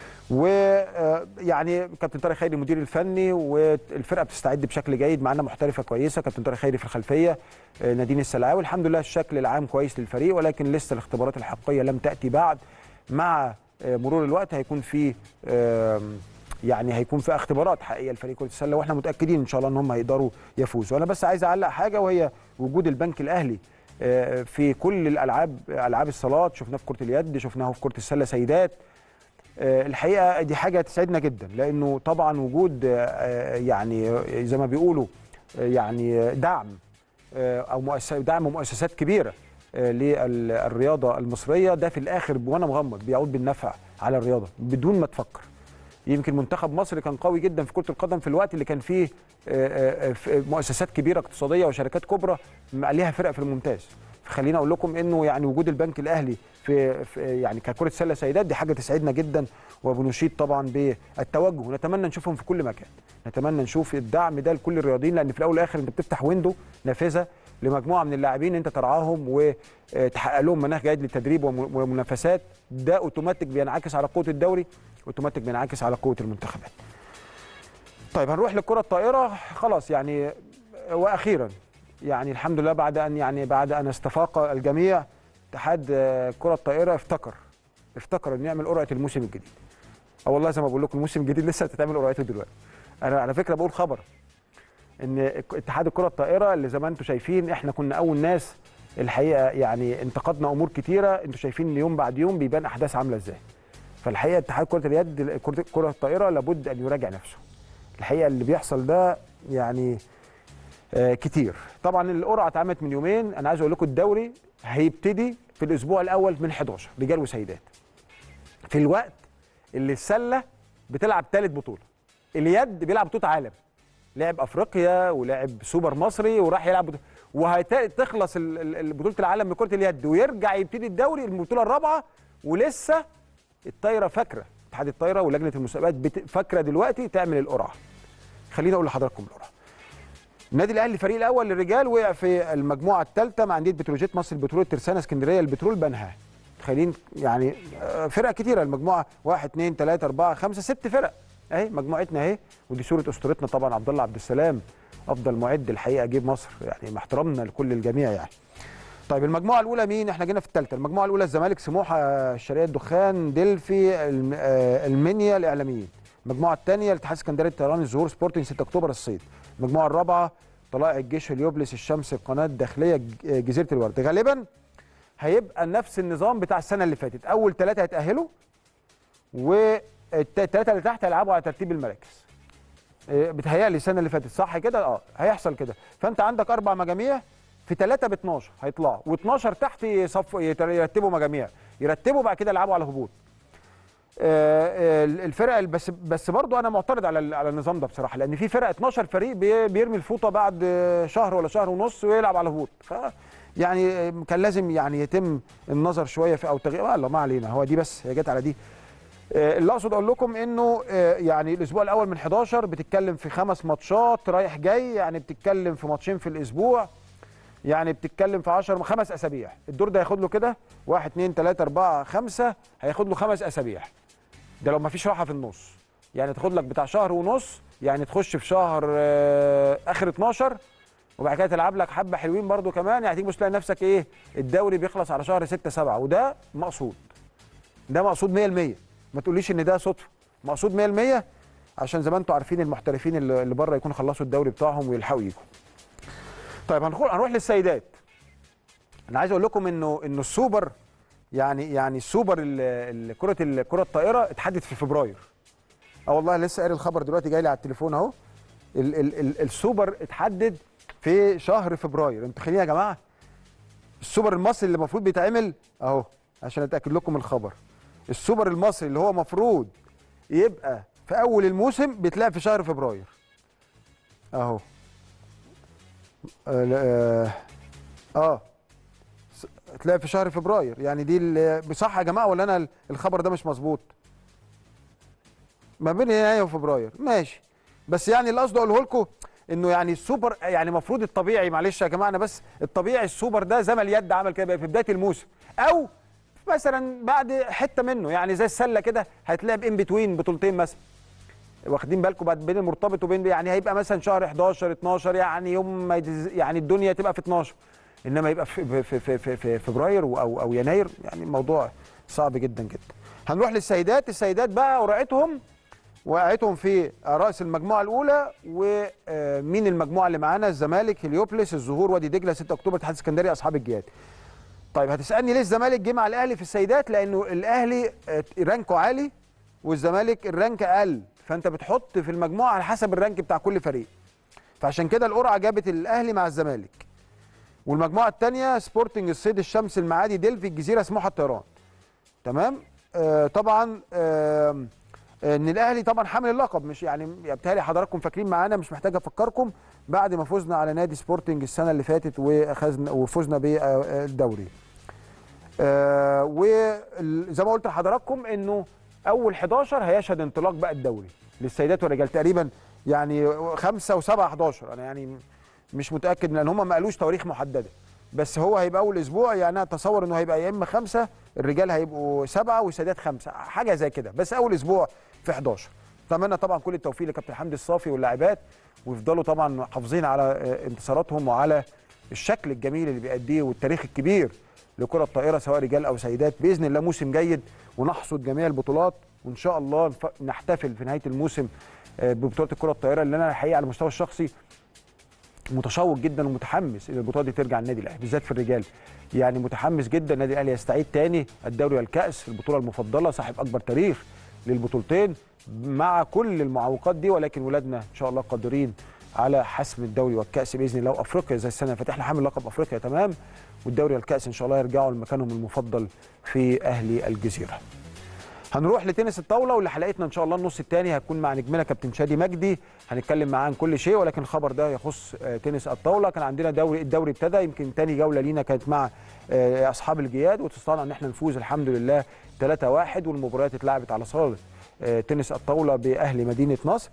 ويعني كابتن طارق خيري المدير الفني والفرقه بتستعد بشكل جيد معانا محترفه كويسه كابتن طارق خيري في الخلفيه آه، نادين السلعاوي الحمد لله الشكل العام كويس للفريق ولكن لسه الاختبارات الحقيقيه لم تاتي بعد مع آه، مرور الوقت هيكون في آم، يعني هيكون في اختبارات حقيقيه لفريق كره السله واحنا متاكدين ان شاء الله ان هم هيقدروا يفوزوا انا بس عايز اعلق حاجه وهي وجود البنك الاهلي آه، في كل الالعاب العاب الصالات شفناه في كره اليد شفناه في كره السله سيدات آه، الحقيقه دي حاجه تسعدنا جدا لانه طبعا وجود آه، يعني زي ما بيقولوا آه، يعني دعم آه، او مؤسسات دعم مؤسسات كبيره آه، للرياضه المصريه ده في الاخر وانا مغمض بيعود بالنفع على الرياضه بدون ما تفكر يمكن منتخب مصر كان قوي جدا في كره القدم في الوقت اللي كان فيه آه، آه، في مؤسسات كبيره اقتصاديه وشركات كبرى عليها فرق في الممتاز فخليني اقول لكم انه يعني وجود البنك الاهلي في, في يعني ككره سله سيدات دي حاجه تسعدنا جدا وبنشيد طبعا بالتوجه ونتمنى نشوفهم في كل مكان نتمنى نشوف الدعم ده لكل الرياضيين لان في الاول والاخر انت بتفتح ويندو نافذه لمجموعه من اللاعبين انت ترعاهم وتحقق لهم مناخ جيد للتدريب وم- ومنافسات ده اوتوماتيك بينعكس على قوه الدوري اوتوماتيك بينعكس على قوه المنتخبات طيب هنروح للكره الطائره خلاص يعني واخيرا يعني الحمد لله بعد ان يعني بعد ان استفاق الجميع اتحاد آه، كره الطائره افتكر افتكر انه يعمل قرعه الموسم الجديد اه والله زي ما بقول لكم الموسم الجديد لسه هتتعمل قرعته دلوقتي انا على فكره بقول خبر ان اتحاد الكره الطائره اللي زي ما انتم شايفين احنا كنا اول ناس الحقيقه يعني انتقدنا امور كتيره انتم شايفين ان يوم بعد يوم بيبان احداث عامله ازاي فالحقيقه اتحاد كره اليد كره كرة الطائره لابد ان يراجع نفسه الحقيقه اللي بيحصل ده يعني آه كتير طبعا القرعه اتعملت من يومين انا عايز اقول لكم الدوري هيبتدي في الاسبوع الاول من 11 رجال وسيدات في الوقت اللي السله بتلعب ثالث بطوله اليد بيلعب بطوله عالم لعب افريقيا ولعب سوبر مصري وراح يلعب بطولة وهتخلص بطوله العالم بكره اليد ويرجع يبتدي الدوري البطوله الرابعه ولسه الطايره فاكره اتحاد الطايره ولجنه المسابقات بت- فاكره دلوقتي تعمل القرعه خليني اقول لحضراتكم القرعه النادي الاهلي الفريق الاول للرجال وقع في المجموعه الثالثه مع انديه بتروجيت مصر البترول ترسانه اسكندريه البترول بنها تخيلين يعني آه، فرق كتيره المجموعه 1 2 3 4 5 6 فرق اهي مجموعتنا اهي ودي صوره اسطورتنا طبعا عبد الله عبد السلام افضل معد الحقيقه جيب مصر يعني مع احترامنا لكل الجميع يعني طيب المجموعه الاولى مين احنا جينا في الثالثه المجموعه الاولى الزمالك سموحه الشرقيه الدخان دلفي الم- آه، المنيا الاعلاميين المجموعه الثانيه الاتحاد السكندري الطيران الزهور سبورتنج 6 اكتوبر الصيد المجموعه الرابعه طلائع الجيش اليوبلس الشمس القناه الداخليه ج- آه، جزيره الورد غالبا هيبقى نفس النظام بتاع السنه اللي فاتت اول ثلاثه هيتاهلوا والثلاثه اللي تحت هيلعبوا على ترتيب المراكز إيه، بتهيألي السنه اللي فاتت صح كده اه هيحصل كده فانت عندك اربع مجاميع في ثلاثه ب 12 هيطلعوا و12 تحت يصف يتر- يرتبوا مجاميع يرتبوا بعد كده يلعبوا على هبوط آه، آه، الفرق ال- بس بس برضو انا معترض على ال- على النظام ده بصراحه لان في فرق 12 فريق بي- بيرمي الفوطه بعد آه، شهر ولا شهر ونص ويلعب على هبوط يعني آه، كان لازم يعني يتم النظر شويه في او تغيير والله ما علينا هو دي بس هي جت على دي آه، اللي اقصد اقول لكم انه آه، يعني الاسبوع الاول من 11 بتتكلم في خمس ماتشات رايح جاي يعني بتتكلم في ماتشين في الاسبوع يعني بتتكلم في 10 خمس اسابيع الدور ده هياخد له كده 1 2 3 4 5 هياخد له خمس اسابيع ده لو ما فيش راحه في النص يعني تاخد لك بتاع شهر ونص يعني تخش في شهر آه، اخر 12 وبعد كده تلعب لك حبه حلوين برده كمان يعني تيجي تبص تلاقي نفسك ايه الدوري بيخلص على شهر 6 7 وده مقصود ده مقصود 100% ما تقوليش ان ده صدفه مقصود 100% عشان زي ما انتم عارفين المحترفين اللي اللي بره يكونوا خلصوا الدوري بتاعهم ويلحقوا يجوا طيب هنروح هنروح للسيدات انا عايز اقول لكم انه انه السوبر يعني يعني السوبر ال- ال- كره الكره الطائره اتحدد في فبراير اه والله لسه قاري الخبر دلوقتي جاي لي على التليفون اهو ال ال ال السوبر اتحدد في شهر فبراير انتوا متخيلين يا جماعه السوبر المصري اللي المفروض بيتعمل اهو عشان اتاكد لكم الخبر السوبر المصري اللي هو مفروض يبقى في اول الموسم بيتلعب في شهر فبراير اهو اه لا، اه, آه. س- اتلعب في شهر فبراير يعني دي ال- صح يا جماعه ولا انا الخبر ده مش مظبوط ما بين يناير وفبراير ماشي بس يعني اللي قصدي اقوله لكم انه يعني السوبر يعني المفروض الطبيعي معلش يا جماعه انا بس الطبيعي السوبر ده زي ما اليد عمل كده بقى في بدايه الموسم او مثلا بعد حته منه يعني زي السله كده هيتلعب ان بتوين بطولتين مثلا واخدين بالكم بعد بين المرتبط وبين يعني هيبقى مثلا شهر 11 12 يعني يوم ما يتز- يعني الدنيا تبقى في 12 انما يبقى في في في في, في فبراير او او يناير يعني الموضوع صعب جدا جدا هنروح للسيدات السيدات بقى قرعتهم وقعتهم في رأس المجموعة الأولى ومين المجموعة اللي معانا الزمالك هليوبلس الظهور وادي دجلة 6 أكتوبر اتحاد اسكندرية أصحاب الجياد طيب هتسألني ليه الزمالك جه مع الأهلي في السيدات لأنه الأهلي آه، رانكه عالي والزمالك الرانك أقل فأنت بتحط في المجموعة على حسب الرانك بتاع كل فريق فعشان كده القرعة جابت الأهلي مع الزمالك والمجموعة الثانية سبورتنج الصيد الشمس المعادي ديلفي الجزيرة سموحة الطيران تمام آه طبعا آه ان الاهلي طبعا حامل اللقب مش يعني بالتالي حضراتكم فاكرين معانا مش محتاج افكركم بعد ما فزنا على نادي سبورتنج السنه اللي فاتت واخذنا وفزنا بالدوري آه وزي ما قلت لحضراتكم انه اول 11 هيشهد انطلاق بقى الدوري للسيدات والرجال تقريبا يعني 5 و7 11 انا يعني مش متاكد لان هم ما قالوش تواريخ محدده بس هو هيبقى اول اسبوع يعني انا اتصور انه هيبقى يا اما خمسه الرجال هيبقوا سبعه والسيدات خمسه حاجه زي كده بس اول اسبوع في 11 اتمنى طبعا كل التوفيق لكابتن حمدي الصافي واللاعبات ويفضلوا طبعا محافظين على آه، انتصاراتهم وعلى الشكل الجميل اللي بيأديه والتاريخ الكبير لكرة الطائرة سواء رجال أو سيدات بإذن الله موسم جيد ونحصد جميع البطولات وإن شاء الله نف- نحتفل في نهاية الموسم آه، ببطولة الكرة الطائرة اللي أنا الحقيقة على المستوى الشخصي متشوق جدا ومتحمس ان البطوله دي ترجع للنادي الاهلي بالذات في الرجال يعني متحمس جدا النادي الاهلي يستعيد تاني الدوري والكاس البطوله المفضله صاحب اكبر تاريخ للبطولتين مع كل المعوقات دي ولكن ولادنا ان شاء الله قادرين على حسم الدوري والكاس باذن الله وافريقيا زي السنه اللي فاتت احنا حامل لقب افريقيا تمام والدوري والكاس ان شاء الله يرجعوا لمكانهم المفضل في اهلي الجزيره هنروح لتنس الطاوله واللي حلقتنا ان شاء الله النص الثاني هتكون مع نجمنا كابتن شادي مجدي هنتكلم معاه عن كل شيء ولكن الخبر ده يخص آه، تنس الطاوله كان عندنا دوري الدوري ابتدى يمكن تاني جوله لينا كانت مع آه، اصحاب الجياد واستطعنا ان احنا نفوز الحمد لله 3-1 والمباريات اتلعبت على صاله آه، تنس الطاوله باهل مدينه نصر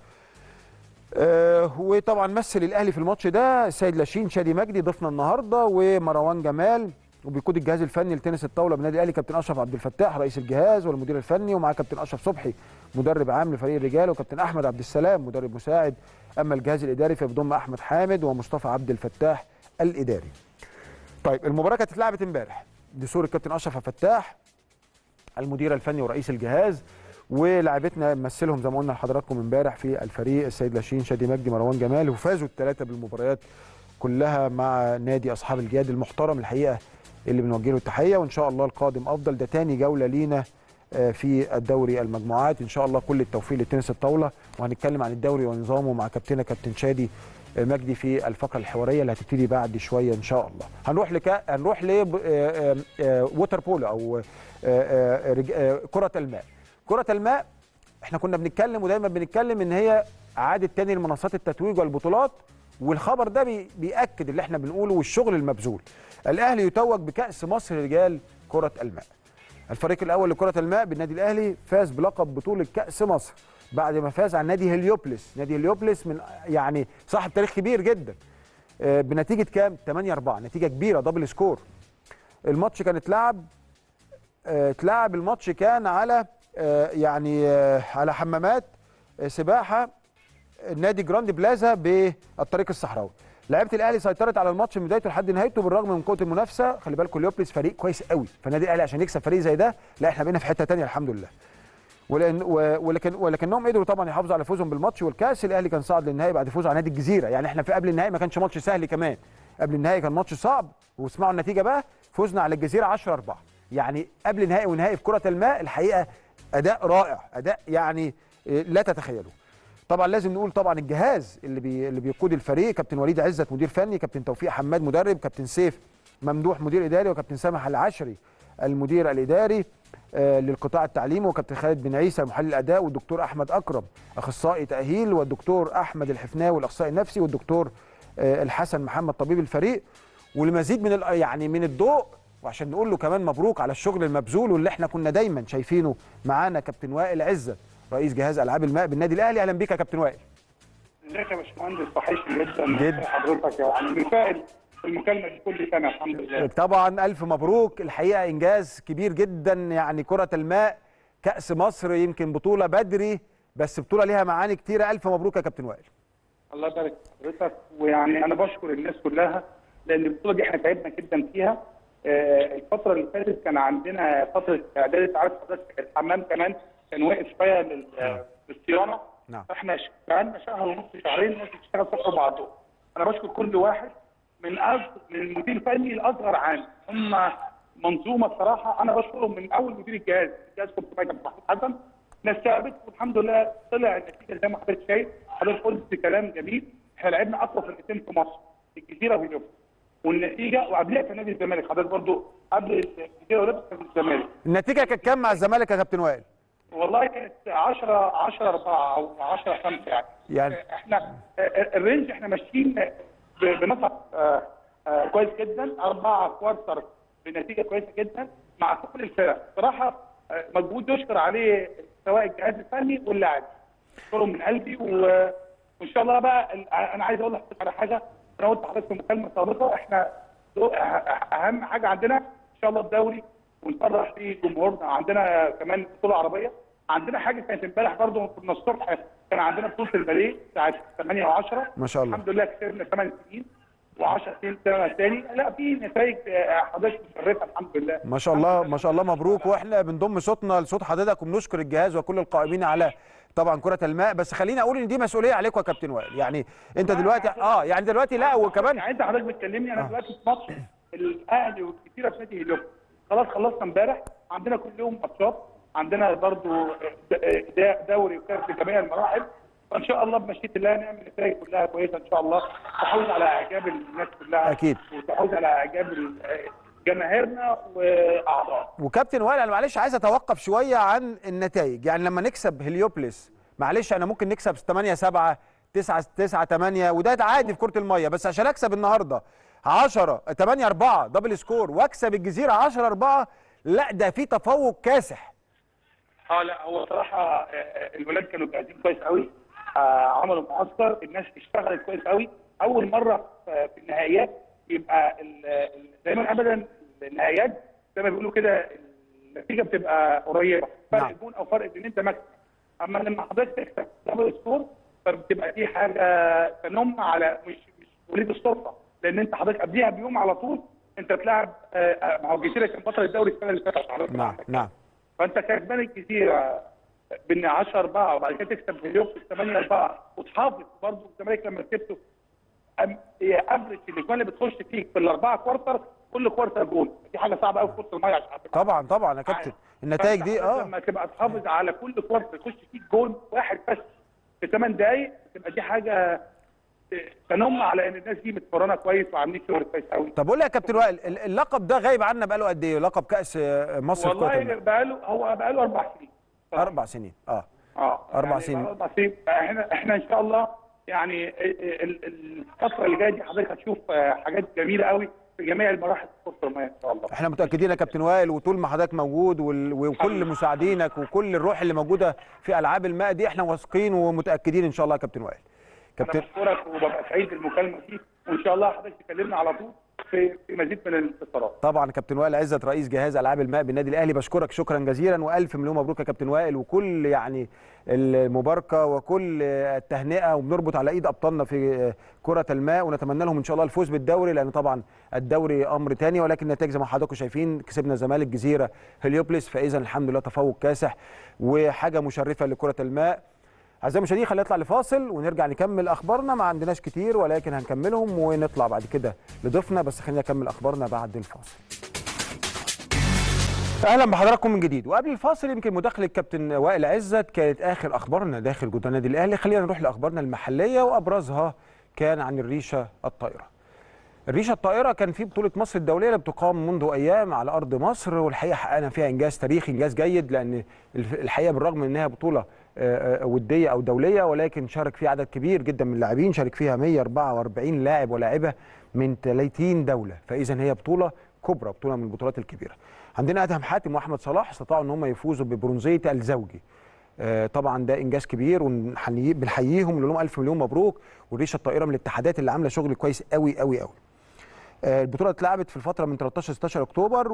آه، وطبعا مثل الاهلي في الماتش ده السيد لاشين شادي مجدي ضيفنا النهارده ومروان جمال وبيقود الجهاز الفني لتنس الطاوله بالنادي الاهلي كابتن اشرف عبد الفتاح رئيس الجهاز والمدير الفني ومعاه كابتن اشرف صبحي مدرب عام لفريق الرجال وكابتن احمد عبد السلام مدرب مساعد اما الجهاز الاداري فبيضم احمد حامد ومصطفى عبد الفتاح الاداري. طيب المباراه كانت اتلعبت امبارح دستور الكابتن اشرف عبد الفتاح المدير الفني ورئيس الجهاز ولاعبتنا مثلهم زي ما قلنا لحضراتكم امبارح في الفريق السيد لاشين شادي مجدي مروان جمال وفازوا الثلاثه بالمباريات كلها مع نادي اصحاب الجياد المحترم الحقيقه اللي بنوجه له التحيه وان شاء الله القادم افضل ده تاني جوله لينا آه، في الدوري المجموعات ان شاء الله كل التوفيق لتنس الطاوله وهنتكلم عن الدوري ونظامه مع كابتننا كابتن شادي آه، مجدي في الفقره الحواريه اللي هتبتدي بعد شويه ان شاء الله هنروح لك هنروح ل ووتر بولو او آه، آه، رج- آه، كره الماء كره الماء احنا كنا بنتكلم ودايما بنتكلم ان هي عادت تاني لمنصات التتويج والبطولات والخبر ده بي بياكد اللي احنا بنقوله والشغل المبذول الاهلي يتوج بكاس مصر رجال كره الماء الفريق الاول لكره الماء بالنادي الاهلي فاز بلقب بطوله كاس مصر بعد ما فاز على نادي هليوبلس نادي هليوبلس من يعني صاحب تاريخ كبير جدا آه، بنتيجه كام 8 4 نتيجه كبيره دبل سكور الماتش كان اتلعب آه، اتلعب الماتش كان على آه، يعني آه، على حمامات آه، سباحه نادي جراند بلازا بالطريق الصحراوي لعيبه الاهلي سيطرت على الماتش من بدايته لحد نهايته بالرغم من قوه المنافسه خلي بالكم ليوبلس فريق كويس قوي فالنادي الاهلي عشان يكسب فريق زي ده لا احنا بقينا في حته تانية الحمد لله ولأن و- ولكن ولكنهم قدروا طبعا يحافظوا على فوزهم بالماتش والكاس الاهلي كان صعد للنهائي بعد فوزه على نادي الجزيره يعني احنا في قبل النهائي ما كانش ماتش سهل كمان قبل النهائي كان ماتش صعب واسمعوا النتيجه بقى فوزنا على الجزيره 10 4 يعني قبل النهائي ونهائي في كره الماء الحقيقه اداء رائع اداء يعني إيه، لا تتخيلوه طبعا لازم نقول طبعا الجهاز اللي بي اللي بيقود الفريق كابتن وليد عزت مدير فني كابتن توفيق حماد مدرب كابتن سيف ممدوح مدير اداري وكابتن سامح العشري المدير الاداري آه، للقطاع التعليمي وكابتن خالد بن عيسى محلل الاداء والدكتور احمد اكرم اخصائي تاهيل والدكتور احمد الحفناوي الاخصائي النفسي والدكتور آه، الحسن محمد طبيب الفريق والمزيد من ال- يعني من الضوء وعشان نقول له كمان مبروك على الشغل المبذول واللي احنا كنا دايما شايفينه معانا كابتن وائل عزت رئيس جهاز العاب الماء بالنادي الاهلي اهلا بيك يا كابتن وائل ازيك يا باشمهندس وحشني جدا جدا. حضرتك يعني متفائل في المكالمه دي كل سنه الحمد لله طبعا الف مبروك الحقيقه انجاز كبير جدا يعني كره الماء كاس مصر يمكن بطوله بدري بس بطوله ليها معاني كتيره الف مبروك يا كابتن وائل الله يبارك في حضرتك ويعني انا بشكر الناس كلها لان البطوله دي احنا تعبنا جدا فيها آه، الفتره اللي فاتت كان عندنا فتره اعداد عارف حضرتك الحمام كمان كان واقف شويه لل- نعم. للصيانه نعم. فاحنا ش- بقالنا شهر ونص شهرين الناس بتشتغل صح بعضهم انا بشكر كل واحد من أص... من مدير فني لاصغر عام هم منظومه الصراحه انا بشكرهم من اول مدير الجهاز الجهاز كنت معايا كابتن محمود حسن ناس تعبت والحمد لله طلع النتيجه زي ما حضرتك شايف حضرتك قلت كلام جميل احنا لعبنا اقوى فرقتين في مصر الجزيره واليوم والنتيجه وقبلها كان نادي الزمالك حضرتك برضو قبل الجزيره واليوم كان الزمالك النتيجه كانت كام مع الزمالك يا كابتن وائل والله كانت 10 10 4 او 10 5 يعني يعني احنا الرينج احنا ماشيين ب- بنسق آه، آه، كويس جدا أربعة كوارتر بنتيجة كويسة جدا مع كل الفرق صراحة آه، مجهود يشكر عليه سواء الجهاز الفني واللاعب اشكرهم من قلبي و- وان شاء الله بقى ال- انا عايز اقول لحضرتك على حاجه انا قلت لحضرتك في مكالمه سابقه احنا دو- أه- اهم حاجه عندنا ان شاء الله الدوري ونفرح بيه جمهورنا عندنا كمان بطوله عربيه عندنا حاجه كانت امبارح برضه كنا الصبح كان عندنا بطوله الباليه ساعه 8 و10 ما شاء الله. الحمد لله كسبنا 8 سنين و10 سنين سنه ثاني لا في نتائج آه، حضرتك مشرفه الحمد لله ما شاء الله ما شاء الله مبروك واحنا بنضم صوتنا لصوت حضرتك وبنشكر الجهاز وكل القائمين على طبعا كره الماء بس خليني اقول ان دي مسؤوليه عليكم يا كابتن وائل يعني انت دلوقتي اه يعني دلوقتي لا وكمان يعني انت حضرتك بتكلمني انا دلوقتي في ماتش الاهلي والكتيره في نادي هليوب خلاص خلصنا امبارح عندنا كل يوم ماتشات عندنا برضو د- د- دوري وكاس في جميع المراحل فان شاء الله بمشيئه الله نعمل نتائج كلها كويسه ان شاء الله تحوز على اعجاب الناس كلها أكيد. وتحوز على اعجاب ال- جماهيرنا واعضائنا وكابتن وائل انا معلش عايز اتوقف شويه عن النتائج يعني لما نكسب هليوبلس معلش انا ممكن نكسب 8 7 9 9 8 وده عادي في كره الميه بس عشان اكسب النهارده 10 8 4 دبل سكور واكسب الجزيره 10 4 لا ده في تفوق كاسح اه لا هو صراحه آه، آه، الولاد كانوا جاهزين كويس قوي آه، عملوا معسكر الناس اشتغلت كويس قوي اول مره في في النهائيات يبقى ال- ال- دايما ابدا النهائيات زي ما بيقولوا كده النتيجه بتبقى قريبه فرق نعم. جون او فرق ان انت مكسب اما لما حضرتك تكسب دبل سكور فبتبقى دي حاجه تنم على مش مش وليد الصدفه لان انت حضرتك قبليها بيوم على طول انت بتلعب آه، آه، ما هو الجزيره كان بطل الدوري السنه اللي فاتت حضرتك نعم عندك. نعم فانت كسبان الجزيره بان 10 4 وبعد كده تكسب هليوب 8 4 وتحافظ برضه الزمالك لما كسبته أم- هي افرج الاجوان اللي بتخش فيك في الاربعه كوارتر كل كوارتر جول دي حاجه صعبه قوي في كره الميه عشان تبقى طبعا طبعا يا كابتن النتائج دي فأنت اه لما تبقى تحافظ على كل كوارتر يخش فيك جول واحد بس في 8 دقائق تبقى دي حاجه تنم على ان الناس دي متمرنه كويس وعاملين شغل كويس قوي طب قول لي يا كابتن وائل ال- اللقب ده غايب عنا بقاله قد ايه لقب كاس آه، مصر في كره والله الماء بقاله هو بقاله اربع سنين اربع سنين اه اه أربع يعني سنين. بقى اربع سنين احنا احنا ان شاء الله يعني ال- ال- الفتره اللي جايه دي حضرتك هتشوف آه، حاجات جميله قوي في جميع المراحل في كره الميه ان شاء الله احنا متاكدين يا كابتن وائل وطول ما حضرتك موجود وال- وكل مساعدينك وكل الروح اللي موجوده في العاب الماء دي احنا واثقين ومتاكدين ان شاء الله يا كابتن وائل انا كابتن بشكرك وببقى سعيد بالمكالمه دي وان شاء الله حضرتك تكلمنا على طول في في مزيد من الانتصارات طبعا كابتن وائل عزت رئيس جهاز العاب الماء بالنادي الاهلي بشكرك شكرا جزيلا والف مليون مبروك يا كابتن وائل وكل يعني المباركه وكل التهنئه وبنربط على ايد ابطالنا في كره الماء ونتمنى لهم ان شاء الله الفوز بالدوري لان طبعا الدوري امر تاني ولكن النتائج زي ما حضراتكم شايفين كسبنا الزمالك جزيره هليوبلس فاذا الحمد لله تفوق كاسح وحاجه مشرفه لكره الماء اعزائي المشاهدين خلينا نطلع لفاصل ونرجع نكمل اخبارنا ما عندناش كتير ولكن هنكملهم ونطلع بعد كده لضيفنا بس خلينا نكمل اخبارنا بعد الفاصل اهلا بحضراتكم من جديد وقبل الفاصل يمكن مداخله كابتن وائل عزت كانت اخر اخبارنا داخل جدران النادي الاهلي خلينا نروح لاخبارنا المحليه وابرزها كان عن الريشه الطائره الريشه الطائره كان في بطوله مصر الدوليه اللي بتقام منذ ايام على ارض مصر والحقيقه حققنا فيها انجاز تاريخي انجاز جيد لان الف- الحقيقه بالرغم من انها بطوله آه، آه، وديه او دوليه ولكن شارك فيها عدد كبير جدا من اللاعبين شارك فيها 144 لاعب ولاعبه من 30 دوله فاذا هي بطوله كبرى بطوله من البطولات الكبيره عندنا ادهم حاتم واحمد صلاح استطاعوا ان هم يفوزوا ببرونزيه الزوجي آه، طبعا ده انجاز كبير وبنحييهم ونقول لهم الف مليون مبروك والريشه الطائره من الاتحادات اللي عامله شغل كويس قوي قوي قوي آه، البطوله اتلعبت في الفتره من 13 16 اكتوبر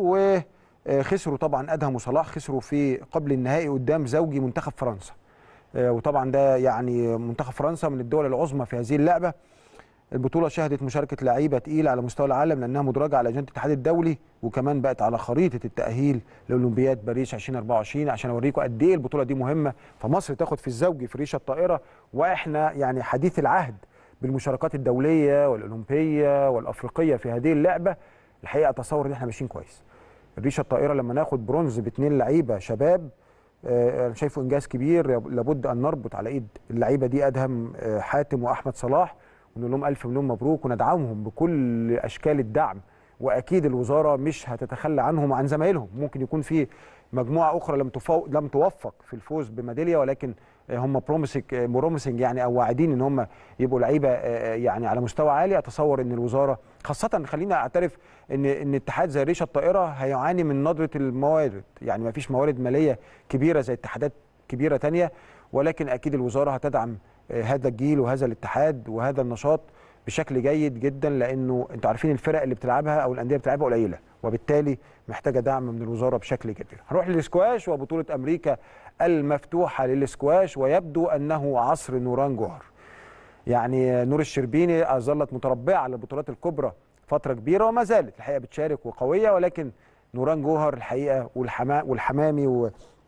وخسروا طبعا ادهم وصلاح خسروا في قبل النهائي قدام زوجي منتخب فرنسا آه، وطبعا ده يعني منتخب فرنسا من الدول العظمى في هذه اللعبه البطوله شهدت مشاركه لعيبه تقيله على مستوى العالم لانها مدرجه على اجنده الاتحاد الدولي وكمان بقت على خريطه التاهيل لاولمبياد باريس 2024 عشان اوريكم قد ايه البطوله دي مهمه فمصر تاخد في الزوجي في ريشه الطائره واحنا يعني حديث العهد بالمشاركات الدوليه والاولمبيه والافريقيه في هذه اللعبه الحقيقه اتصور ان احنا ماشيين كويس الريشه الطائره لما ناخد برونز باثنين لعيبه شباب آه، انا شايفه انجاز كبير لابد ان نربط على ايد اللعيبه دي ادهم آه، حاتم واحمد صلاح ونقول لهم الف مليون مبروك وندعمهم بكل اشكال الدعم واكيد الوزاره مش هتتخلى عنهم وعن زمايلهم ممكن يكون في مجموعه اخرى لم تفو... لم توفق في الفوز بميداليه ولكن آه، هم بروميسنج بروميسنج يعني او واعدين ان هم يبقوا لعيبه آه، يعني على مستوى عالي اتصور ان الوزاره خاصه خلينا اعترف ان ان اتحاد زي ريشه الطائره هيعاني من ندره الموارد يعني ما فيش موارد ماليه كبيره زي اتحادات كبيره تانية ولكن اكيد الوزاره هتدعم آه، هذا الجيل وهذا الاتحاد وهذا النشاط بشكل جيد جدا لانه انتوا عارفين الفرق اللي بتلعبها او الانديه اللي بتلعبها قليله وبالتالي محتاجه دعم من الوزاره بشكل كبير. هنروح للسكواش وبطوله امريكا المفتوحه للسكواش ويبدو انه عصر نوران جوهر. يعني نور الشربيني ظلت متربعه على البطولات الكبرى فتره كبيره وما زالت الحقيقه بتشارك وقويه ولكن نوران جوهر الحقيقه والحما والحمامي و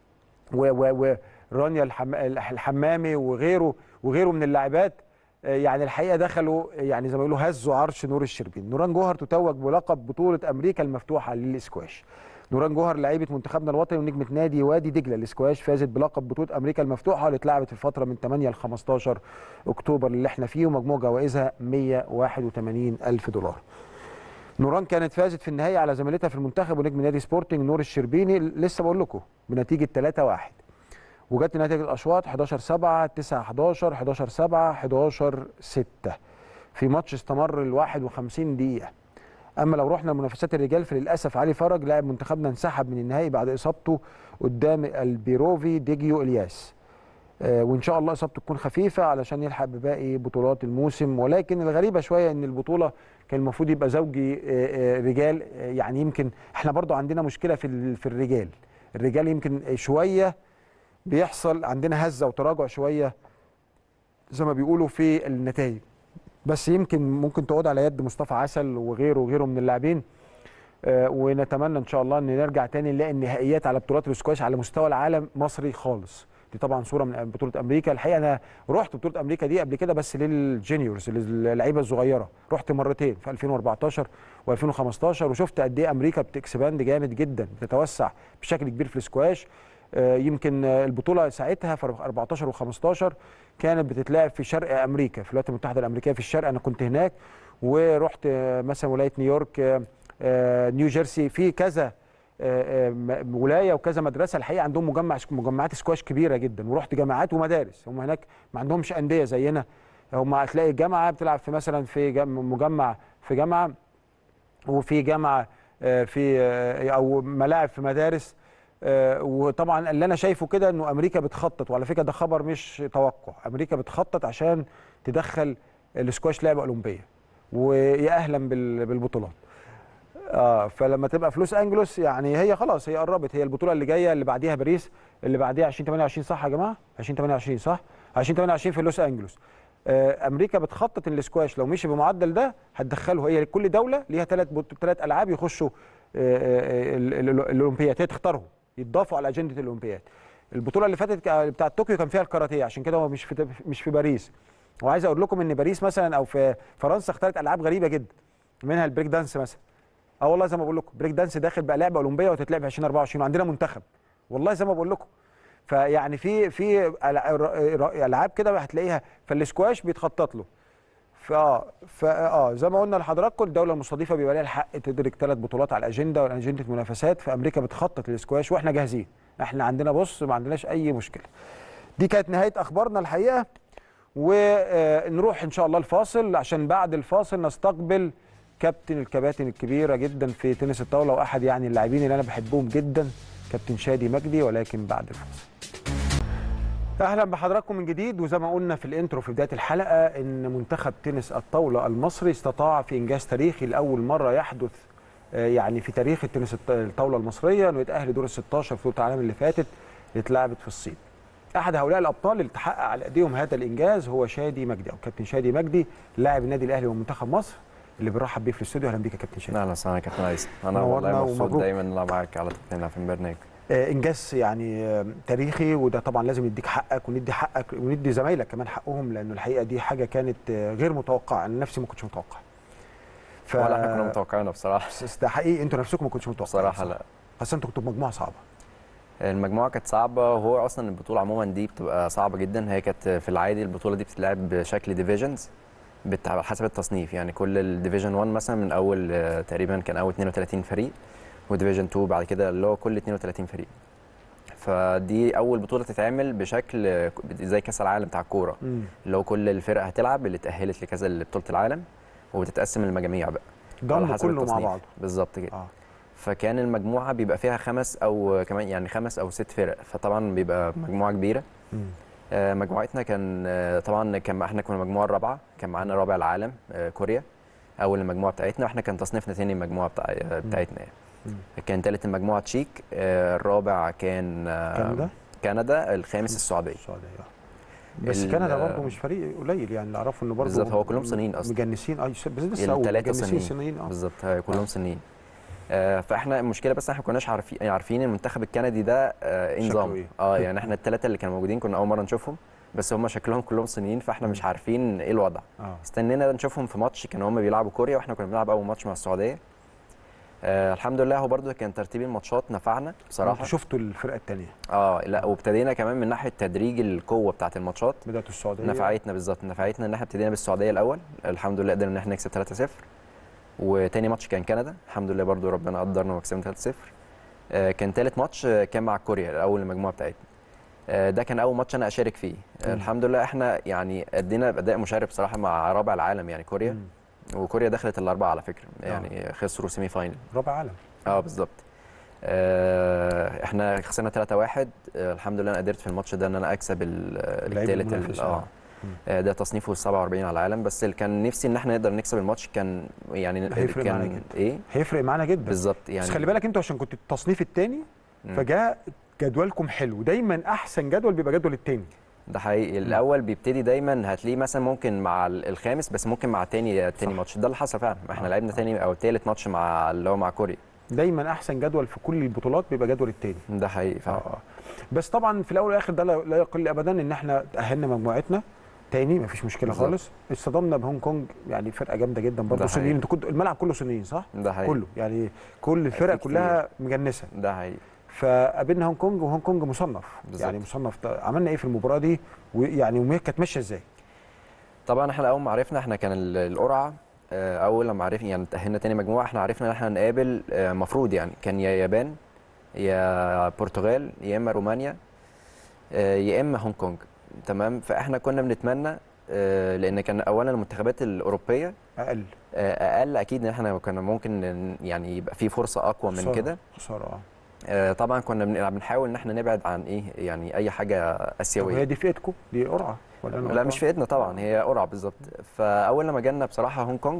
و و ورانيا الحم... الحمامي وغيره وغيره من اللاعبات آه، يعني الحقيقه دخلوا يعني زي ما بيقولوا هزوا عرش نور الشربين نوران جوهر تتوج بلقب بطوله امريكا المفتوحه للاسكواش نوران جوهر لعيبه منتخبنا الوطني ونجمه نادي وادي دجله الاسكواش فازت بلقب بطوله امريكا المفتوحه اللي اتلعبت في الفتره من 8 ل 15 اكتوبر اللي احنا فيه ومجموع جوائزها 181 الف دولار نوران كانت فازت في النهايه على زميلتها في المنتخب ونجم نادي سبورتنج نور الشربيني لسه بقول لكم بنتيجه 3 1 وجت نتائج الاشواط 11 7 9 11 11 7 11 6 في ماتش استمر ال 51 دقيقه اما لو رحنا لمنافسات الرجال فللاسف علي فرج لاعب منتخبنا انسحب من النهائي بعد اصابته قدام البيروفي ديجيو الياس آه، وان شاء الله اصابته تكون خفيفه علشان يلحق بباقي بطولات الموسم ولكن الغريبه شويه ان البطوله كان المفروض يبقى زوجي آه، آه، رجال آه، يعني يمكن احنا برضو عندنا مشكله في ال- في الرجال الرجال يمكن شويه بيحصل عندنا هزه وتراجع شويه زي ما بيقولوا في النتائج بس يمكن ممكن تعود على يد مصطفى عسل وغيره وغيره من اللاعبين آه، ونتمنى ان شاء الله ان نرجع تاني نلاقي النهائيات على بطولات الاسكواش على مستوى العالم مصري خالص دي طبعا صوره من بطوله امريكا الحقيقه انا رحت بطوله امريكا دي قبل كده بس للجينيورز للعيبه الصغيره رحت مرتين في 2014 و2015 وشفت قد ايه امريكا بتكسباند جامد جدا بتتوسع بشكل كبير في الاسكواش آه، يمكن آه، البطوله ساعتها في 14 و15 كانت بتتلعب في شرق امريكا في الولايات المتحده الامريكيه في الشرق انا كنت هناك ورحت آه، مثلا ولايه نيويورك آه، آه، نيو جيرسي في كذا آه، آه، م- ولايه وكذا مدرسه الحقيقه عندهم مجمع مجمعات سكواش كبيره جدا ورحت جامعات ومدارس هم هناك ما عندهمش انديه زينا هم هتلاقي الجامعه بتلعب في مثلا في جم- مجمع في جامعه وفي جامعه آه، في آه، او ملاعب في مدارس آه، وطبعا اللي انا شايفه كده انه امريكا بتخطط وعلى فكره ده خبر مش توقع امريكا بتخطط عشان تدخل السكواش لعبه اولمبيه ويا اهلا بال- بالبطولات اه فلما تبقى في لوس انجلوس يعني هي خلاص هي قربت هي البطوله اللي جايه اللي بعديها باريس اللي بعديها 2028 صح يا جماعه 2028 صح 2028 في لوس انجلوس آه، امريكا بتخطط ان السكواش لو مشي بالمعدل ده هتدخله هي كل دوله ليها ثلاث ثلاث العاب يخشوا آه، آه، ال- ال- ال- الاولمبياد هي تختارهم يتضافوا على اجنده الاولمبياد البطوله اللي فاتت كا- بتاعه طوكيو كان فيها الكاراتيه عشان كده هو مش في مش في باريس وعايز اقول لكم ان باريس مثلا او في فرنسا اختارت العاب غريبه جدا منها البريك دانس مثلا اه والله زي ما بقول لكم بريك دانس داخل بقى لعبه اولمبيه وتتلعب في 2024 وعندنا منتخب والله زي ما بقول لكم فيعني في في ألع- ر- ر- العاب كده هتلاقيها فالسكواش بيتخطط له فا فا اه زي ما قلنا لحضراتكم الدوله المستضيفه بيبقى لها الحق تدرك ثلاث بطولات على الاجنده واجنده منافسات فامريكا بتخطط للسكواش واحنا جاهزين احنا عندنا بص ما عندناش اي مشكله دي كانت نهايه اخبارنا الحقيقه ونروح ان شاء الله الفاصل عشان بعد الفاصل نستقبل كابتن الكباتن الكبيره جدا في تنس الطاوله واحد يعني اللاعبين اللي انا بحبهم جدا كابتن شادي مجدي ولكن بعد الفاصل اهلا بحضراتكم من جديد وزي ما قلنا في الانترو في بدايه الحلقه ان منتخب تنس الطاوله المصري استطاع في انجاز تاريخي لاول مره يحدث آه، يعني في تاريخ التنس الط- الطاوله المصريه انه يتاهل دور ال 16 في بطوله العالم اللي فاتت اللي اتلعبت في الصين. احد هؤلاء الابطال اللي تحقق على ايديهم هذا الانجاز هو شادي مجدي او كابتن شادي مجدي لاعب النادي الاهلي ومنتخب مصر اللي بنرحب بيه في الاستوديو اهلا بيك يا كابتن شادي. اهلا وسهلا يا كابتن عايز انا نورنا والله مبسوط ومبروك. دايما نلعب معاك على تقنينا في البرنامج آه، انجاز يعني آه، تاريخي وده طبعا لازم نديك حقك وندي حقك وندي زمايلك كمان حقهم لانه الحقيقه دي حاجه كانت آه، غير متوقعه انا نفسي ما كنتش متوقع ف ولا احنا كنا متوقعينها بصراحه بس ده حقيقي انتوا نفسكم ما كنتوش متوقعين بصراحه لا بس انتوا كنتوا بمجموعه صعبه المجموعه كانت صعبه وهو اصلا البطوله عموما دي بتبقى صعبه جدا هي كانت في العادي البطوله دي بتتلعب بشكل ديفيجنز حسب التصنيف يعني كل الديفيجن 1 مثلا من اول آه، تقريبا كان اول 32 فريق وديفيجن 2 بعد كده اللي هو كل 32 فريق فدي اول بطوله تتعمل بشكل آه، زي كاس العالم بتاع الكوره اللي هو كل الفرق هتلعب اللي اتاهلت لكذا لبطوله العالم وبتتقسم المجاميع بقى على ضموا حسب كله مع التصنيف. بعض بالظبط كده اه فكان المجموعه بيبقى فيها خمس او كمان يعني خمس او ست فرق فطبعا بيبقى مجموعه كبيره مم. آه، مجموعتنا كان آه، طبعا كان احنا كنا المجموعه الرابعه كان معانا رابع العالم آه، كوريا اول المجموعه بتاعتنا واحنا كان تصنيفنا تاني المجموعه بتاع آه، بتاعتنا يعني. مم. كان ثالث المجموعه تشيك آه، الرابع كان آه، كندا كندا الخامس السعوديه السعوديه آه. بس ال- كندا برضه مش فريق قليل يعني اللي اعرفه انه برضه بالظبط، هو كلهم صينيين أصلاً. مجنسين اه بس لسه أول، الثلاثه مجنسين صينيين صينيين اه بالظبط آه، كلهم صينيين آه، فاحنا المشكله بس احنا ما كناش عارفين عارفين المنتخب الكندي ده آه، ايه شكله نظام إيه؟ اه يعني احنا الثلاثه اللي كانوا موجودين كنا اول مره نشوفهم بس هم شكلهم كلهم صينيين فاحنا مش عارفين ايه الوضع اه استنينا نشوفهم في ماتش كانوا هم بيلعبوا كوريا واحنا كنا بنلعب اول ماتش مع السعوديه آه الحمد لله هو برده كان ترتيب الماتشات نفعنا بصراحه انتوا شفتوا الفرقه الثانيه اه لا وابتدينا كمان من ناحيه تدريج القوه بتاعه الماتشات بدايه السعوديه نفعتنا بالظبط نفعتنا ان احنا ابتدينا بالسعوديه الاول الحمد لله قدرنا ان احنا نكسب 3-0 وتاني ماتش كان كندا الحمد لله برضو ربنا قدرنا وكسبنا 3-0 آه، كان تالت ماتش آه، كان مع كوريا اول المجموعه بتاعتنا آه، ده كان اول ماتش انا اشارك فيه آه، مم. الحمد لله احنا يعني ادينا اداء مشرف بصراحه مع رابع العالم يعني كوريا مم. وكوريا دخلت الاربعه على فكره يعني خسروا سيمي فاينل رابع عالم اه بالظبط آه، احنا خسرنا 3-1 آه، الحمد لله انا قدرت في الماتش ده ان انا اكسب ال- اللعيب الثالث المنافس، اه آه. مم. آه، ده تصنيفه 47 على العالم بس اللي كان نفسي ان احنا نقدر نكسب الماتش كان يعني هيفرق معانا كان جدا. ايه هيفرق معانا جدا بالظبط يعني بس خلي بالك انتوا عشان كنتوا التصنيف الثاني مم. فجاء جدولكم حلو دايما احسن جدول بيبقى جدول الثاني ده حقيقي الاول بيبتدي دايما هتلاقيه مثلا ممكن مع ال- الخامس بس ممكن مع التاني التاني صح. ماتش ده اللي حصل فعلا احنا آه. لعبنا تاني او تالت ماتش مع اللي هو مع كوريا دايما احسن جدول في كل البطولات بيبقى جدول الثاني ده حقيقي فعلا اه بس طبعا في الاول والاخر ده لا لا يقل ابدا ان احنا تاهلنا مجموعتنا تاني مفيش مشكله بالظبط. خالص اصطدمنا بهونج كونج يعني فرقه جامده جدا برضه ده صينيين حقيقي. انتوا كنتوا الملعب كله صينيين صح؟ ده حقيقي كله يعني كل الفرق كتير. كلها مجنسه ده حقيقي فقابلنا هونج كونج وهونج كونج مصنف بالظبط. يعني مصنف ده- عملنا ايه في المباراه دي ويعني وهي كانت ماشيه ازاي؟ طبعا احنا اول ما عرفنا احنا كان ال- القرعه آه، اول لما عرفنا يعني تاهلنا تاني مجموعه احنا عرفنا ان احنا هنقابل آه، مفروض يعني كان يا يابان يا برتغال يا اما رومانيا آه، يا اما هونج كونج تمام فاحنا كنا بنتمنى آه، لان كان اولا المنتخبات الاوروبيه اقل آه، اقل اكيد ان احنا كنا ممكن ن- يعني يبقى في فرصه اقوى من خسارة. كده خساره اه آه، طبعا كنا بن- بنحاول ان احنا نبعد عن ايه يعني اي حاجه طب اسيويه هي دي فئتكم دي قرعه ولا أنا لا غلطان؟ مش في ايدنا طبعا هي قرعه بالظبط فاول لما جالنا بصراحه هونج كونج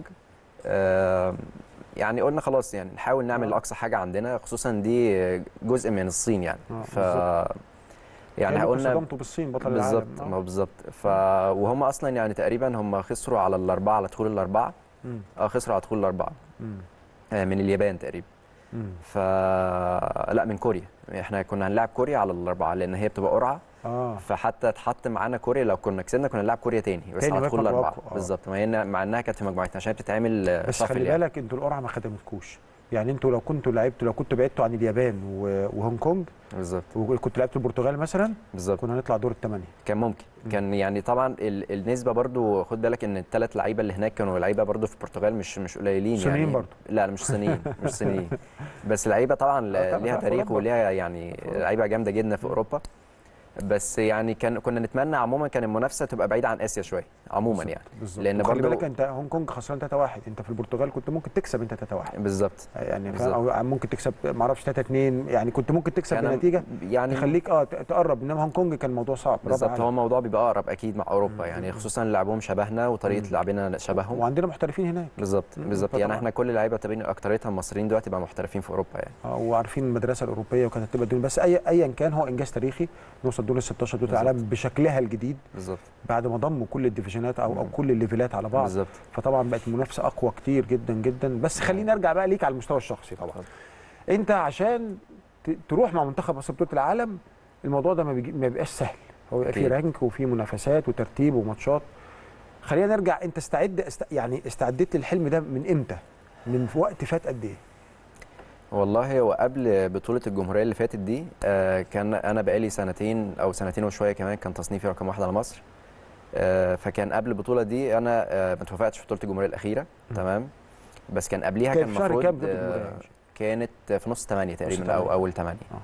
آه، يعني قلنا خلاص يعني نحاول نعمل آه. اقصى حاجه عندنا خصوصا دي جزء من الصين يعني آه، ف بالظبط. يعني كأنكم قلنا صدمتوا بالصين بطل بالظبط العالم ما هو بالظبط ف وهم اصلا يعني تقريبا هم خسروا على الاربعه على دخول الاربعه مم. اه خسروا على دخول الاربعه مم. آه، من اليابان تقريبا مم. ف لا من كوريا احنا كنا هنلعب كوريا على الاربعه لان هي بتبقى قرعه اه فحتى اتحط معانا كوريا لو كنا كسبنا كنا نلعب كوريا تاني بس تاني على وهي دخول كانت الاربعه أقوى، آه. بالظبط ما هي مع انها كانت في مجموعتنا عشان بتتعمل آه، بس شافل خلي يعني. بالك انتوا القرعه ما خدمتكوش يعني انتوا لو كنتوا لعبتوا لو كنتوا بعدتوا عن اليابان و- وهونج كونج بالظبط وكنتوا لعبتوا البرتغال مثلا بالظبط كنا هنطلع دور الثمانيه كان ممكن كان يعني طبعا ال- النسبه برضو خد بالك ان الثلاث لعيبه اللي هناك كانوا لعيبه برضو في البرتغال مش مش قليلين صينيين يعني برضو. لا لا مش صينيين مش صينيين بس لعيبه طبعا طبعاً ليها في تاريخ أوروبا. وليها يعني لعيبه جامده جدا في اوروبا بس يعني كان كنا نتمنى عموما كان المنافسه تبقى بعيده عن اسيا شويه عموما يعني بالظبط لأن وخلي برضو- بالك انت هونج كونج خسران 3 1 انت في البرتغال كنت ممكن تكسب انت 3 1 بالظبط يعني بالظبط. فاهم او ممكن تكسب ما اعرفش 3 2 يعني كنت ممكن تكسب كان بنتيجه يعني تخليك اه ت- تقرب انما هونج كونج كان الموضوع صعب رابع بالظبط عالم. هو الموضوع بيبقى اقرب اكيد مع اوروبا يعني خصوصا لعبهم شبهنا وطريقه لعبنا شبههم وعندنا محترفين هناك بالظبط مم. بالظبط يعني فطبعاً. احنا كل اللعيبه تقريبا اكتريتها مصريين دلوقتي بقى محترفين في اوروبا يعني اه وعارفين المدرسه الاوروبيه وكانت هتبقى الدنيا بس اي ايا كان هو انجاز تاريخي نوصل دور ال 16 دور بالظبط. العالم بشكلها الجديد بالظبط بعد ما ضموا كل الديفيجنات او او مم. كل الليفلات على بعض بالظبط فطبعا بقت المنافسه اقوى كتير جدا جدا بس خلينا نرجع بقى ليك على المستوى الشخصي طبعا اتفضل. انت عشان ت- تروح مع منتخب مصر بطوله العالم الموضوع ده ما, بيجي ما بيبقاش سهل هو بيبقى في أكيد. رانك وفي منافسات وترتيب وماتشات خلينا نرجع انت استعد است... يعني استعديت للحلم ده من امتى من في وقت فات قد ايه والله هو قبل بطوله الجمهوريه اللي فاتت دي آه كان انا بقالي سنتين او سنتين وشويه كمان كان تصنيفي رقم واحد على مصر آه فكان قبل البطوله دي انا آه ما توفقتش في بطوله الجمهوريه الاخيره مم. تمام بس كان قبليها كان كان في شهر كام المفروض بطولة الجمهورية؟ كانت في نص 8 تقريبا تمانية. او اول 8 آه.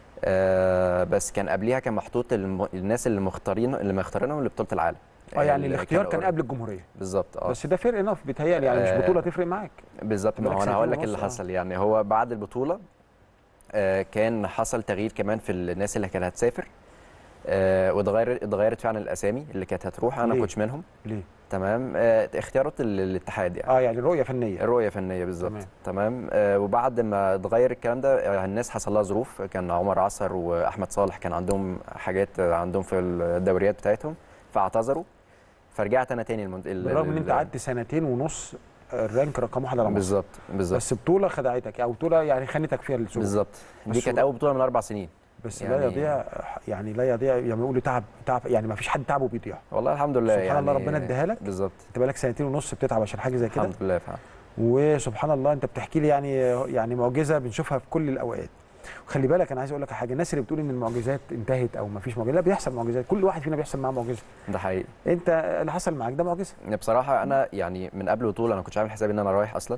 آه بس كان قبليها كان محطوط الم... الناس اللي مختارين اللي مختارينهم لبطوله العالم اه يعني اللي الاختيار كانوا كان قريب. قبل الجمهوريه بالظبط اه بس ده فرق انف بيتهيألي يعني مش آه، بطوله تفرق معاك بالظبط ما بقالك هو انا سنتين هقول لك ونص، اللي آه. حصل يعني هو بعد البطوله آه، كان حصل تغيير كمان في الناس اللي كانت هتسافر آه، واتغير اتغيرت فعلا الاسامي اللي كانت هتروح انا ليه؟ ما كنتش منهم ليه تمام آه، اختيارات ال- الاتحاد يعني اه يعني رؤيه فنيه الرؤيه فنيه بالظبط تمام. تمام آه، وبعد ما اتغير الكلام ده آه، الناس حصل لها ظروف كان عمر عصر واحمد صالح كان عندهم حاجات آه، عندهم في الدوريات بتاعتهم فاعتذروا فرجعت انا تاني المنت... ال- بالرغم ان ال- انت قعدت سنتين ونص الرانك رقم واحد على مصر بالظبط بالظبط بس بطوله خدعتك او بطوله يعني خانتك فيها السوق بالظبط دي بس كانت هو- اول بطوله من اربع سنين بس لا يعني- يضيع يعني لا يضيع يعني يقولوا تعب تعب يعني ما فيش حد تعبه بيضيع والله الحمد لله سبحان يعني الله ربنا اداها لك. بالظبط انت بقالك سنتين ونص بتتعب عشان حاجه زي كده الحمد لله فعلا وسبحان الله انت بتحكي لي يعني يعني معجزه بنشوفها في كل الاوقات وخلي بالك انا عايز اقول لك حاجه الناس اللي بتقول ان المعجزات انتهت او ما فيش معجزه لا بيحصل معجزات كل واحد فينا بيحصل معاه معجزه ده حقيقي انت اللي حصل معاك ده معجزه يعني بصراحه انا يعني من قبل البطوله انا كنتش عامل حسابي ان انا رايح اصلا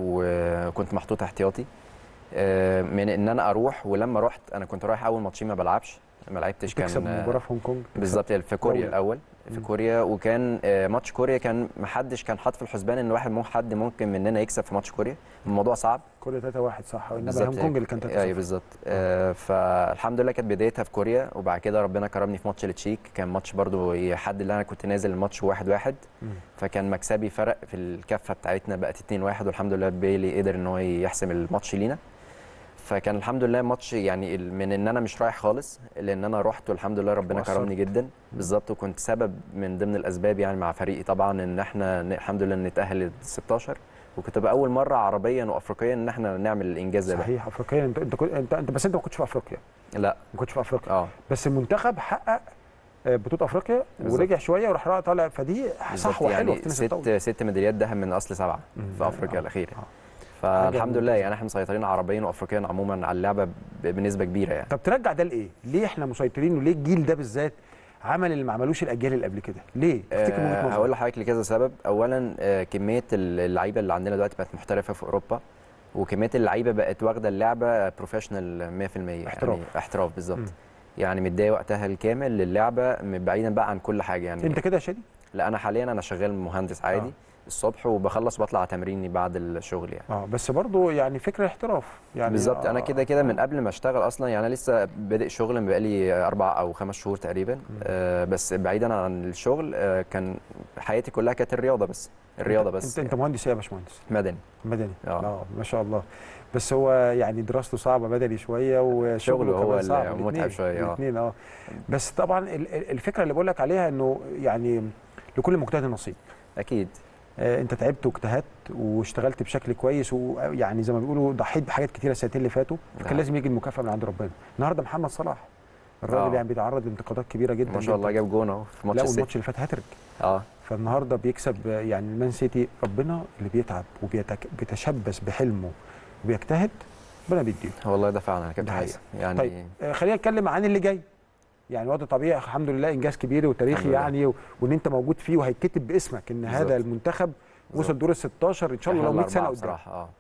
وكنت محطوط احتياطي آه، من ان انا اروح ولما رحت انا كنت رايح اول ماتشين ما بلعبش ما لعبتش تكسب كان مباراه في هونج كونج تكسب. بالظبط في كوريا دولة. الاول في مم. كوريا وكان آه، ماتش كوريا كان محدش كان حاطط في الحسبان ان واحد مو حد ممكن مننا يكسب في ماتش كوريا الموضوع صعب كوريا 3 1 صح انما بالظبط. هونج كونج اللي كان 3 ايوه بالظبط آه فالحمد لله كانت بدايتها في كوريا وبعد كده ربنا كرمني في ماتش التشيك كان ماتش برضو يحد اللي انا كنت نازل الماتش واحد واحد فكان مكسبي فرق في الكفه بتاعتنا بقت 2 1 والحمد لله بيلي قدر ان هو يحسم الماتش لينا فكان الحمد لله ماتش يعني ال- من ان انا مش رايح خالص لان انا رحت والحمد لله ربنا وأثرت. كرمني جدا بالظبط وكنت سبب من ضمن الاسباب يعني مع فريقي طبعا ان احنا ن- الحمد لله نتاهل لل 16 وكنت بقى اول مره عربيا وافريقيا ان احنا نعمل الانجاز ده صحيح افريقيا انت انت كنت- انت, انت بس انت ما كنتش في افريقيا لا ما كنتش في افريقيا اه بس المنتخب حقق آه، بطوله افريقيا بالظبط. ورجع شويه وراح راح طالع فدي بالظبط صحوه حلوه في يعني تنس ست الطاوله ست ميداليات ذهب من اصل سبعه مم. في افريقيا آه. الاخيره آه. فالحمد حاجة لله يعني احنا مسيطرين عربيا وافريقيا عموما على اللعبه ب- بنسبه كبيره يعني طب ترجع ده لايه؟ ليه احنا مسيطرين وليه الجيل ده بالذات عمل اللي ما عملوش الاجيال اللي قبل كده؟ ليه؟ تفتكر من وجهه أه نظرك؟ هقول لحضرتك لكذا سبب اولا أه كميه اللعيبه اللي عندنا دلوقتي بقت محترفه في اوروبا وكميه اللعيبه بقت واخده اللعبه بروفيشنال 100% يعني احتراف. احتراف بالظبط مم. يعني مديه وقتها الكامل للعبه م- بعيدا بقى عن كل حاجه يعني انت كده يا شادي؟ لا انا حاليا انا شغال مهندس عادي آه. الصبح وبخلص وبطلع تمريني بعد الشغل يعني اه بس برضو يعني فكره احتراف يعني بالظبط انا آه، كده كده من آه. قبل ما اشتغل اصلا يعني انا لسه بادئ شغل بقالي اربع او خمس شهور تقريبا آه بس بعيدا عن الشغل آه كان حياتي كلها كانت الرياضه بس الرياضه بس انت انت مهندس ايه يا باشمهندس؟ مدني مدني آه. اه ما شاء الله بس هو يعني دراسته صعبه بدني شويه وشغله شغله هو كمان اللي صعب متعب الاتنين- شوية، آه. الاثنين اه بس طبعا ال- ال- الفكره اللي بقول لك عليها انه يعني لكل مجتهد نصيب اكيد آه، انت تعبت واجتهدت واشتغلت بشكل كويس ويعني زي ما بيقولوا ضحيت بحاجات كتيره السنتين اللي فاتوا فكان نعم. لازم يجي المكافاه من عند ربنا النهارده محمد صلاح الراجل آه. يعني بيتعرض لانتقادات كبيره جدا ما شاء الله جداً. جاب جون اهو في ماتش لا السيتي والماتش اللي فات هاتريك اه فالنهارده بيكسب آه، يعني المان سيتي ربنا اللي بيتعب وبيتشبث بحلمه وبيجتهد ربنا بيديله والله ده فعلا يا كابتن ده حقيقة. هيثم يعني طيب آه، خلينا نتكلم عن اللي جاي يعني وضع طبيعي الحمد لله انجاز كبير وتاريخي الحمد لله. يعني و- وان انت موجود فيه وهيتكتب باسمك ان هذا بالظبط. المنتخب وصل بالظبط. دور ال 16 ان شاء الله إحنا لو 100 سنه الأربعة قدام بصراحه اه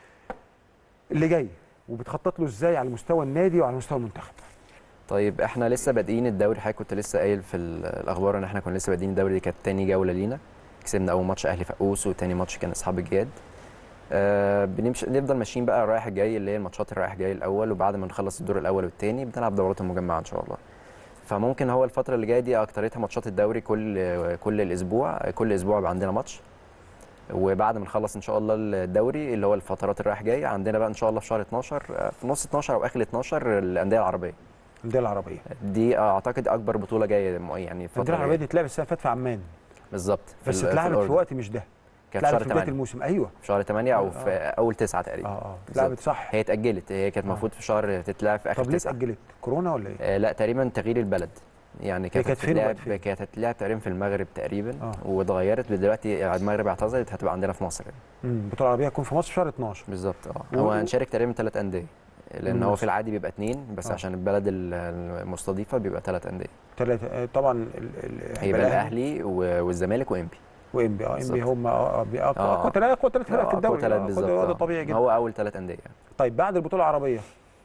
اللي جاي وبتخطط له ازاي على مستوى النادي وعلى مستوى المنتخب طيب احنا لسه بادئين الدوري حضرتك كنت لسه قايل في ال- الاخبار ان احنا كنا لسه بادئين الدوري دي كانت تاني جوله لينا كسبنا اول ماتش اهلي فقوس وتاني ماتش كان اصحاب الجياد آه بنمشي نفضل ماشيين بقى رايح جاي اللي هي الماتشات الرايح جاي الاول وبعد ما نخلص الدور الاول والتاني بنلعب دورات المجمعه ان شاء الله فممكن هو الفتره اللي جايه دي اكتريتها ماتشات الدوري كل كل الاسبوع كل اسبوع يبقى عندنا ماتش وبعد ما نخلص ان شاء الله الدوري اللي هو الفترات الرايح جاي عندنا بقى ان شاء الله في شهر 12 آه، في نص 12 او اخر 12 الانديه العربيه الانديه العربيه دي اعتقد اكبر بطوله جايه م- يعني الفتره الانديه العربيه الجايه دي اتلعبت السنه اللي فاتت في عمان بالظبط في بس ال- اتلعبت في الأردن. وقت مش ده كانت في اتلعبت شهر في بدايه 8 الموسم ايوه في شهر 8 او آه، في آه. اول 9 اه تقريبا اه بالظبط. اتلعبت صح هي اتاجلت هي كانت آه. المفروض في شهر تتلعب في اخر طب ليه 9 اتاجلت كورونا ولا ايه آه لا تقريبا تغيير البلد يعني كانت كانت فين هتتلعب وقت فين؟ كانت هتتلعب تقريبا في المغرب تقريبا آه. واتغيرت دلوقتي المغرب اعتذرت هتبقى عندنا في مصر يعني. امم البطوله العربيه هتكون في مصر في شهر 12 بالظبط اه و- هو هنشارك تقريبا ثلاث انديه لان هو مصر. في العادي بيبقى اثنين بس آه. عشان البلد ال- المستضيفه بيبقى ثلاث انديه ثلاثه آه، طبعا ال- ال- هيبقى الاهلي و- والزمالك وانبي وانبي اه انبي بالظبط. هم اه بي- اقوى آه. اقوى ثلاث اقوى ثلاث فرق في أقوى الدوري ثلاث آه، بالظبط ده آه. طبيعي جدا هو اول ثلاث انديه يعني. طيب بعد البطوله العربيه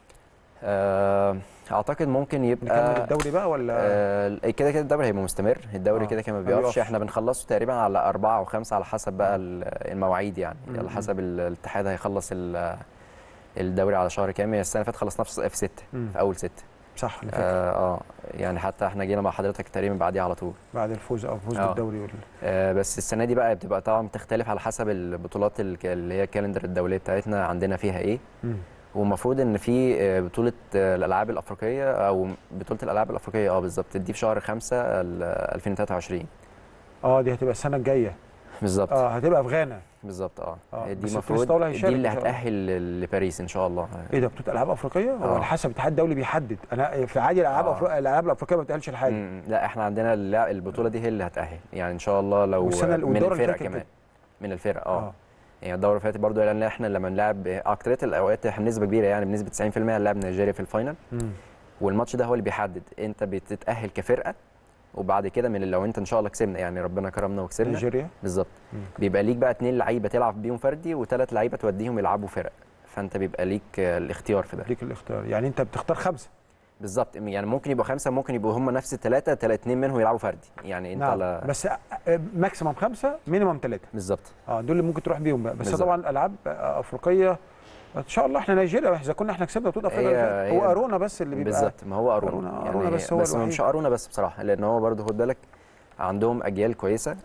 آه، اعتقد ممكن نكمل يبقى الدوري بقى ولا آه، كده كده الدوري هيبقى مستمر الدوري آه، كده كده ما ما بيقفش بيقفش. احنا بنخلصه تقريبا على أربعة أو خمسة على حسب بقى ال- المواعيد يعني مم. على حسب ال- الاتحاد هيخلص ال- الدوري على شهر كام هي السنة اللي فاتت خلصناه في في ستة مم. في أول ستة صح أنا فاكر. اه اه يعني حتى احنا جينا مع حضرتك تقريبا بعديها على طول بعد الفوز او فوز آه. بالدوري وال... آه بس السنة دي بقى بتبقى طبعا بتختلف على حسب البطولات الك- اللي هي الكالندر الدولية بتاعتنا عندنا فيها ايه مم. والمفروض ان في آه، بطوله آه، الالعاب الافريقيه او بطوله الالعاب الافريقيه اه بالظبط دي في شهر 5 2023 اه دي هتبقى السنه الجايه بالظبط اه هتبقى في غانا بالظبط اه آه، هي بس دي التونس المفروض طاولة دي هيشارك اللي إن شاء الله. هتاهل ل- لباريس ان شاء الله ايه ده بطوله العاب افريقيه هو آه. على حسب الاتحاد الدولي بيحدد انا في العادي الالعاب آه. أفريقيا الالعاب الافريقيه ما بتقالش لحاجه مم، لا احنا عندنا اللع- البطوله دي هي اللي هتاهل يعني ان شاء الله لو والسنة- من والدورة اللي الفرق فاتت كمان كده. من الفرق اه اه يعني الدوره اللي فاتت برضه لان احنا لما نلعب اكتريه الاوقات احنا بنسبه كبيره يعني بنسبه 90% هنلعب نيجيريا في الفاينل مم. والماتش ده هو اللي بيحدد انت بتتاهل كفرقه وبعد كده من لو انت ان شاء الله كسبنا يعني ربنا كرمنا وكسبنا نيجيريا بالظبط مم. بيبقى ليك بقى اتنين لعيبه تلعب بيهم فردي وثلاث لعيبه توديهم يلعبوا فرق فانت بيبقى ليك آه، الاختيار في ده ليك الاختيار يعني انت بتختار خمسه بالظبط يعني ممكن يبقوا خمسه ممكن يبقوا هم نفس الثلاثه تلات اتنين منهم يلعبوا فردي يعني انت نعم على بس ماكسيمم خمسه مينيمم ثلاثه بالظبط اه دول اللي ممكن تروح بيهم بقى بس بالظبط. طبعا العاب آه، افريقيه ان شاء الله احنا نيجيريا اذا كنا احنا كسبنا بطوله افريقيا اللي هي- فاتت. هو هي- ارونا بس اللي بيبقى بالظبط ما هو ارونا أرونا- يعني أرونا بس هو بس الوحيد. مش ارونا بس بصراحه لان هو برضه خد بالك عندهم اجيال كويسه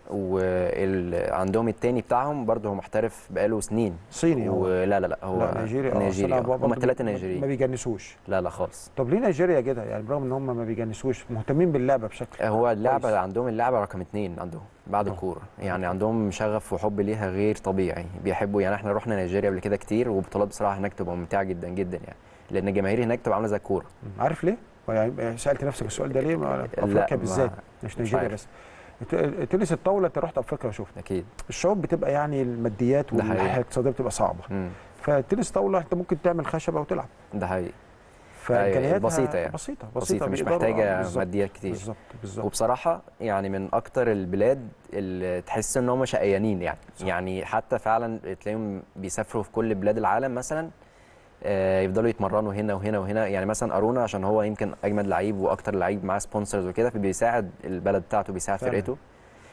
وعندهم التاني بتاعهم برضه هو محترف بقاله سنين صيني هو ولا لا لا هو لا نيجيريا اه نيجيري أصل أنا آه. هم برضه الثلاثه ما- نيجيريين ما بيجنسوش لا لا خالص طب ليه نيجيريا كده يعني برغم ان هم ما بيجنسوش مهتمين باللعبه بشكل هو اللعبه كويس. عندهم اللعبه رقم اتنين عندهم بعد آه. الكوره يعني عندهم شغف وحب ليها غير طبيعي بيحبوا يعني احنا رحنا نيجيريا قبل كده كتير وبطولات بصراحه هناك تبقى ممتعه جدا جدا يعني لان الجماهير هناك تبقى عامله زي الكوره عارف ليه؟ يعني سالت نفسك السؤال ده ليه؟ ما- افريقيا ما- بالذات مش مش نيجيريا عارف. بس ت- تنس الطاوله انت رحت افريقيا وشفت اكيد الشعوب بتبقى يعني الماديات ده حقيقي. والناحيه الاقتصاديه بتبقى صعبه مم. فتنس طاوله انت ممكن تعمل خشبه وتلعب ده حقيقي فامكانياتها بسيطة يعني. بسيطه بسيطه مش بيقدروا- آه، محتاجه بالظبط، ماديات كتير بالظبط بالظبط وبصراحه يعني من اكتر البلاد اللي تحس ان هم شقيانين يعني صح. يعني حتى فعلا تلاقيهم بيسافروا في كل بلاد العالم مثلا آه، يفضلوا يتمرنوا هنا وهنا وهنا يعني مثلا ارونا عشان هو يمكن اجمد لعيب واكتر لعيب معاه سبونسرز وكده فبيساعد البلد بتاعته بيساعد فعلا. فرقته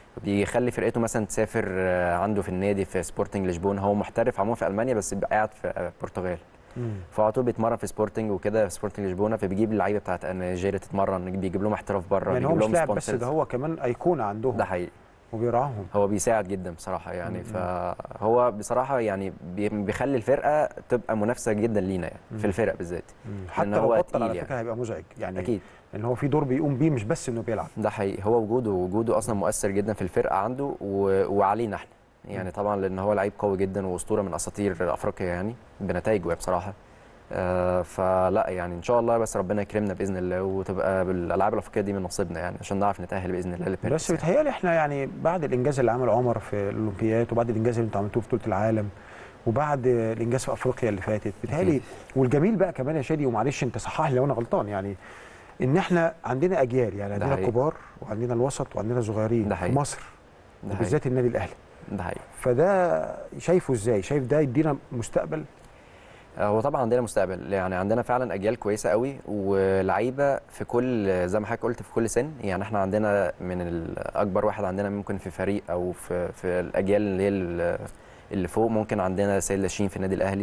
بيخلي فرقته مثلا تسافر آه، عنده في النادي في سبورتنج لشبون هو محترف عموما في المانيا بس بيبقى قاعد في آه، البرتغال مم. فهو طول بيتمرن في سبورتنج وكده في سبورتنج لشبونه فبيجيب اللعيبه بتاعت نيجيريا تتمرن بيجيب لهم احتراف بره يعني هو بيجيب مش لهم لاعب بس sponsors. ده هو كمان ايقونه عندهم ده حقيقي وبيراعهم هو بيساعد جدا بصراحه يعني مم. فهو بصراحه يعني بي- بيخلي الفرقه تبقى منافسه جدا لينا يعني مم. في الفرق بالذات مم. لأن حتى لو هو بطل تقيل على يعني. فكره هيبقى مزعج يعني اكيد لان هو في دور بيقوم بيه مش بس انه بيلعب ده حقيقي هو وجوده وجوده اصلا مؤثر جدا في الفرقه عنده و... وعلينا احنا يعني طبعا لان هو لعيب قوي جدا واسطوره من اساطير افريقيا يعني بنتائجه بصراحه آه فلا يعني ان شاء الله بس ربنا يكرمنا باذن الله وتبقى بالالعاب الافريقيه دي من نصيبنا يعني عشان نعرف نتاهل باذن الله لباريس بس يعني. بيتهيألي احنا يعني بعد الانجاز اللي عمله عمر في الاولمبياد وبعد الانجاز اللي انتوا عملتوه في بطوله العالم وبعد الانجاز في افريقيا اللي فاتت بيتهيألي أكيد. والجميل بقى كمان يا شادي ومعلش انت صحح لي لو انا غلطان يعني ان احنا عندنا اجيال يعني عندنا حقيقي. كبار وعندنا الوسط وعندنا صغيرين ده في حقيقي. مصر ده حقيقي وبالذات النادي الاهلي ده حقيقي فده شايفه ازاي شايف ده يدينا مستقبل آه، هو طبعا عندنا مستقبل يعني عندنا فعلا اجيال كويسه قوي ولعيبه في كل زي ما حضرتك قلت في كل سن يعني احنا عندنا من ال- اكبر واحد عندنا ممكن في فريق او في في الاجيال اللي هي ال- اللي فوق ممكن عندنا سيد لاشين في النادي الاهلي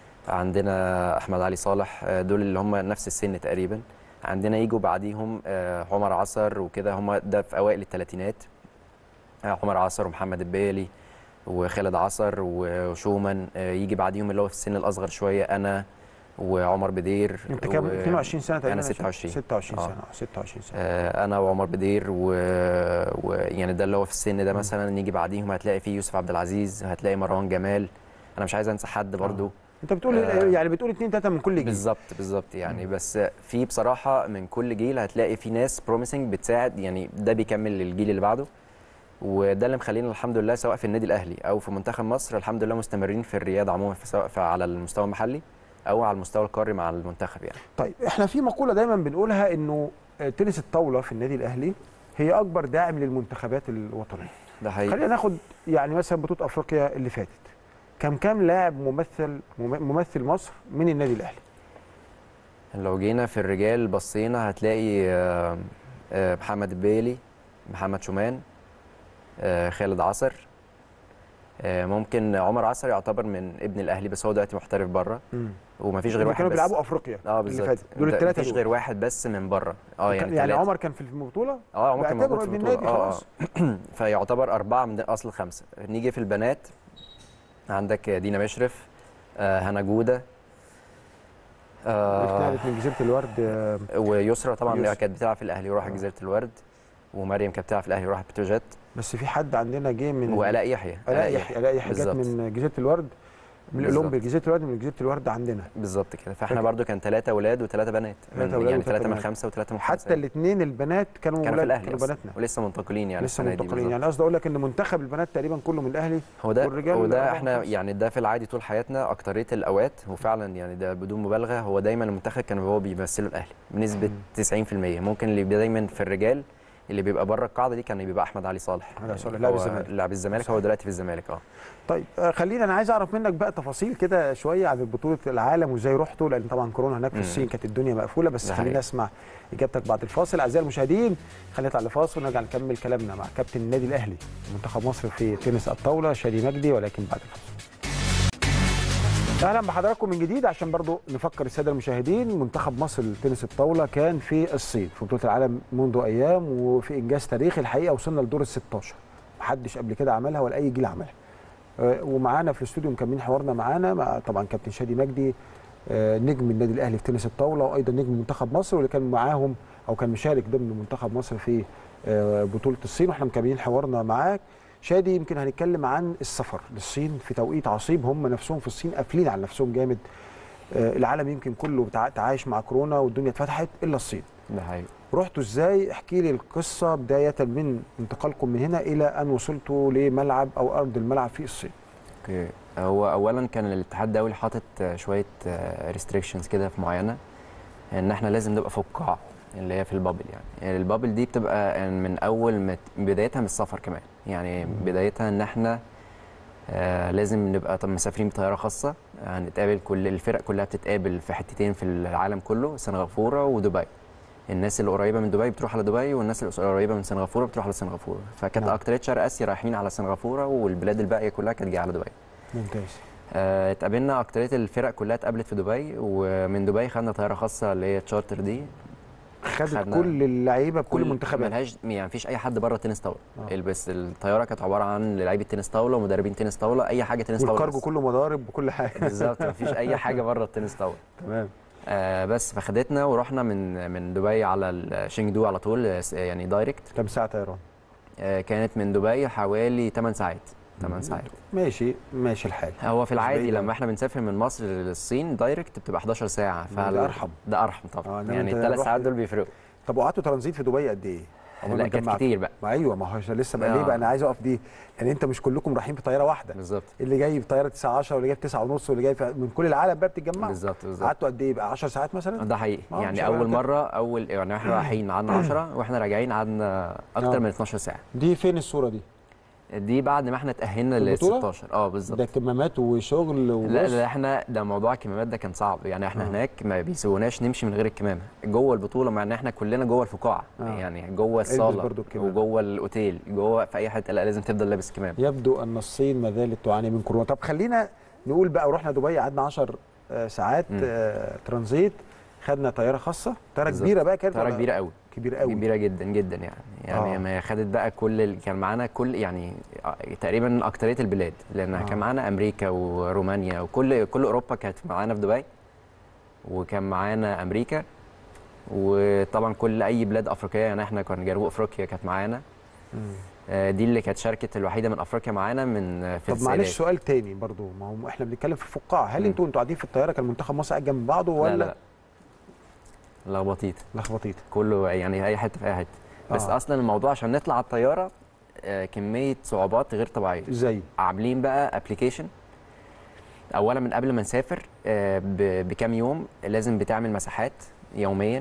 عندنا احمد علي صالح آه، دول اللي هم نفس السن تقريبا عندنا يجوا بعديهم آه، عمر عصر وكده هم ده في اوائل الثلاثينات عمر عصر ومحمد البيلي وخالد عصر وشومان آه، يجي بعديهم اللي هو في السن الاصغر شويه انا وعمر بدير انت كام و- 22 سنه تقريبا أنا يا شادي؟ 26. 26 آه. سنه 26 سنه آه، انا وعمر بدير و... و... يعني ده اللي هو في السن ده مثلا نيجي بعديهم هتلاقي فيه يوسف عبد العزيز هتلاقي مروان جمال انا مش عايز انسى حد برضو انت بتقول آه. يعني بتقول اثنين ثلاثه من كل جيل بالظبط بالظبط يعني بس في بصراحه من كل جيل هتلاقي في ناس بروميسنج بتساعد يعني ده بيكمل للجيل اللي بعده وده اللي مخلينا الحمد لله سواء في النادي الاهلي او في منتخب مصر الحمد لله مستمرين في الرياضه عموما في سواء في على المستوى المحلي او على المستوى القاري مع المنتخب يعني طيب احنا في مقوله دايما بنقولها انه آه، تنس الطاوله في النادي الاهلي هي اكبر داعم للمنتخبات الوطنيه ده حقيقي خلينا ناخد يعني مثلا بطوله افريقيا اللي فاتت كم كام لاعب ممثل مم- ممثل مصر من النادي الاهلي لو جينا في الرجال بصينا هتلاقي آه، آه، محمد البيلي محمد شومان آه، خالد عصر آه، ممكن عمر عصر يعتبر من ابن الاهلي بس هو دلوقتي محترف بره ومفيش غير اللي واحد كانوا بس بيلعبوا افريقيا اه اللي بالظبط فاتت دول ده الثلاثه مفيش غير واحد بس من بره اه يعني, يعني يعني تلاتة. عمر كان في البطوله اه عمر كان بعتبره موجود في ابن البطولة. النادي اه خلاص. اه فيعتبر أربعة من أصل خمسة نيجي في البنات عندك دينا مشرف آه هنا جودة آه اتنقلت من جزيره الورد آه، ويسرا طبعا اللي يسرا. كانت بتلعب في الأهلي وراحت جزيرة الورد ومريم كانت بتلعب في الأهلي وراحت بتروجيت بس في حد عندنا جه من وآلاء يحيى الاء يحيى الاء يحيى جت بالظبط. من جزيره الورد من بالظبط. الاولمبي جزيره الورد من جزيره الورد عندنا بالظبط كده فاحنا فاكر. برضو كان ثلاثة أولاد وثلاثة بنات تلاتة من أولاد يعني وتلاتة ثلاثة من بنات. خمسة وثلاثة من خمسة حتى الاثنين البنات كانوا كانوا في ولاد الأهلي كانوا أصلاً. بناتنا ولسه منتقلين يعني لسه السنة دي منتقلين بالظبط. يعني قصدي اقول لك ان منتخب البنات تقريبا كله من الاهلي هو ده والرجال وده أربعة احنا وخمسة. يعني يعني ده في العادي طول حياتنا اكتريه الاوقات وفعلا يعني ده بدون مبالغه هو دايما المنتخب كان هو بيمثله الاهلي بنسبه 90% ممكن اللي بيبقى دايما في الرجال اللي بيبقى بره القاعده دي كان بيبقى احمد علي صالح أحمد علي صالح، يعني لاعب هو الزمالك. لاعب الزمالك هو دلوقتي في الزمالك اه طيب آه، خلينا انا عايز اعرف منك بقى تفاصيل كده شويه عن بطوله العالم وازاي رحتوا لان طبعا كورونا هناك في مم. الصين كانت الدنيا مقفوله بس ده خلينا حقيقي. اسمع اجابتك بعد الفاصل اعزائي المشاهدين خلينا نطلع لفاصل ونرجع نكمل كلامنا مع كابتن النادي الاهلي منتخب مصر في تنس الطاوله شادي مجدي ولكن بعد الفاصل اهلا بحضراتكم من جديد عشان برضو نفكر الساده المشاهدين منتخب مصر لتنس الطاوله كان في الصين في بطوله العالم منذ ايام وفي انجاز تاريخي الحقيقه وصلنا لدور ال 16 محدش قبل كده عملها ولا اي جيل عملها آه، ومعانا في الاستوديو مكملين حوارنا معانا مع طبعا كابتن شادي مجدي آه، نجم النادي الاهلي في تنس الطاوله وايضا نجم منتخب مصر واللي كان معاهم او كان مشارك ضمن منتخب مصر في آه، بطوله الصين واحنا مكملين حوارنا معاك شادي يمكن هنتكلم عن السفر للصين في توقيت عصيب هم نفسهم في الصين قافلين على نفسهم جامد آه، العالم يمكن كله بتع- تعايش مع كورونا والدنيا اتفتحت الا الصين ده حقيقي رحتوا ازاي احكي لي القصه بدايه من انتقالكم من هنا الى ان وصلتوا لملعب او ارض الملعب في الصين اوكي هو اولا كان الاتحاد الدولي حاطط آه، شويه ريستريكشنز كده في معينه ان احنا لازم نبقى فوق القاع اللي هي في البابل يعني. يعني البابل دي بتبقى من اول ما بدايتها من السفر كمان يعني بدايتها ان احنا آه لازم نبقى طب مسافرين بطياره خاصه هنتقابل كل الفرق كلها بتتقابل في حتتين في العالم كله سنغافوره ودبي الناس اللي قريبه من دبي بتروح على دبي والناس اللي قريبه من سنغافوره بتروح على سنغافوره فكانت نعم. اكتريه شرق اسيا رايحين على سنغافوره والبلاد الباقيه كلها كانت جايه على دبي ممتاز آه، اتقابلنا اكتريه الفرق كلها اتقابلت في دبي ومن دبي خدنا طياره خاصه اللي هي تشارتر دي خدت خدنا كل اللعيبه بكل المنتخبات ملهاش يعني مفيش اي حد بره تنس طاوله آه. بس الطياره كانت عباره عن لعيبه تنس طاوله ومدربين تنس طاوله اي حاجه تنس طاوله والكارجو بس. كله مضارب بكل حاجه بالظبط مفيش اي حاجه بره التنس طاوله تمام آه بس فخدتنا ورحنا من من دبي على الشينجدو على طول آه، يعني دايركت كام ساعه طيران آه كانت من دبي حوالي 8 ساعات 8 ساعات ماشي ماشي الحال هو في العادي بعيد لما أوي. احنا بنسافر من مصر للصين دايركت بتبقى 11 ساعه ده أرحم. ده ارحم آه، طبعا إنما يعني أنت الثلاث رحت- ساعات دول بيفرقوا طب وقعدتوا ترانزيت في دبي قد ايه؟ عقبال ما لا كانت اتجمعتوا؟ كتير بقى ما ايوه ما هو عشان لسه بقى آه. ليه بقى انا عايز اقف دي يعني انت مش كلكم رايحين في طياره واحده بالظبط اللي جاي بطياره 9 10 واللي جاي في 9 ونص واللي جاي في من كل العالم بقى بتتجمعوا بالظبط بالظبط قعدتوا قد ايه بقى 10 ساعات مثلا؟ ده حقيقي آه، مش يعني هبقى اول كده. مره اول يعني احنا رايحين قعدنا 10 واحنا راجعين قعدنا آه. اكتر من 12 ساعه دي فين الصوره دي؟ دي بعد ما احنا اتاهلنا في ل البطولة؟ 16 اه بالظبط ده كمامات وشغل وبص لا لا احنا ده موضوع الكمامات ده كان صعب يعني احنا آه. هناك ما بيسيبوناش نمشي من غير الكمامه جوه البطوله مع ان احنا كلنا جوه الفقاعه آه. يعني جوه البس الصاله برضو الكمامة. وجوه الاوتيل جوه في اي حته لا لازم تفضل لابس كمامه يبدو ان الصين ما زالت تعاني من كورونا طب خلينا نقول بقى ورحنا دبي قعدنا 10 آه، ساعات مم. آه، ترانزيت خدنا طياره خاصه طياره بالظبط. كبيره بقى كانت طياره ولا- كبيره قوي كبيره قوي كبيره جدا جدا يعني يعني آه. ما خدت بقى كل ال... كان معانا كل يعني تقريبا اكتريه البلاد لان آه. كان معانا امريكا ورومانيا وكل كل اوروبا كانت معانا في دبي وكان معانا امريكا وطبعا كل اي بلاد افريقيه يعني احنا كان جنوب افريقيا كانت معانا مم. آه، دي اللي كانت شاركت الوحيده من افريقيا معانا من آه، في طب معلش السيدات. سؤال تاني برضو ما هو احنا بنتكلم في الفقاعه هل مم. انتوا انتوا قاعدين في الطياره كان منتخب مصر قاعد جنب بعضه ولا لا لا لا لخبطيت لخبطيت كله يعني اي حته في اي حته بس آه. اصلا الموضوع عشان نطلع على الطياره آه، كميه صعوبات غير طبيعيه ازاي عاملين بقى ابلكيشن اولا من قبل ما نسافر آه، ب- بكام يوم لازم بتعمل مساحات يوميا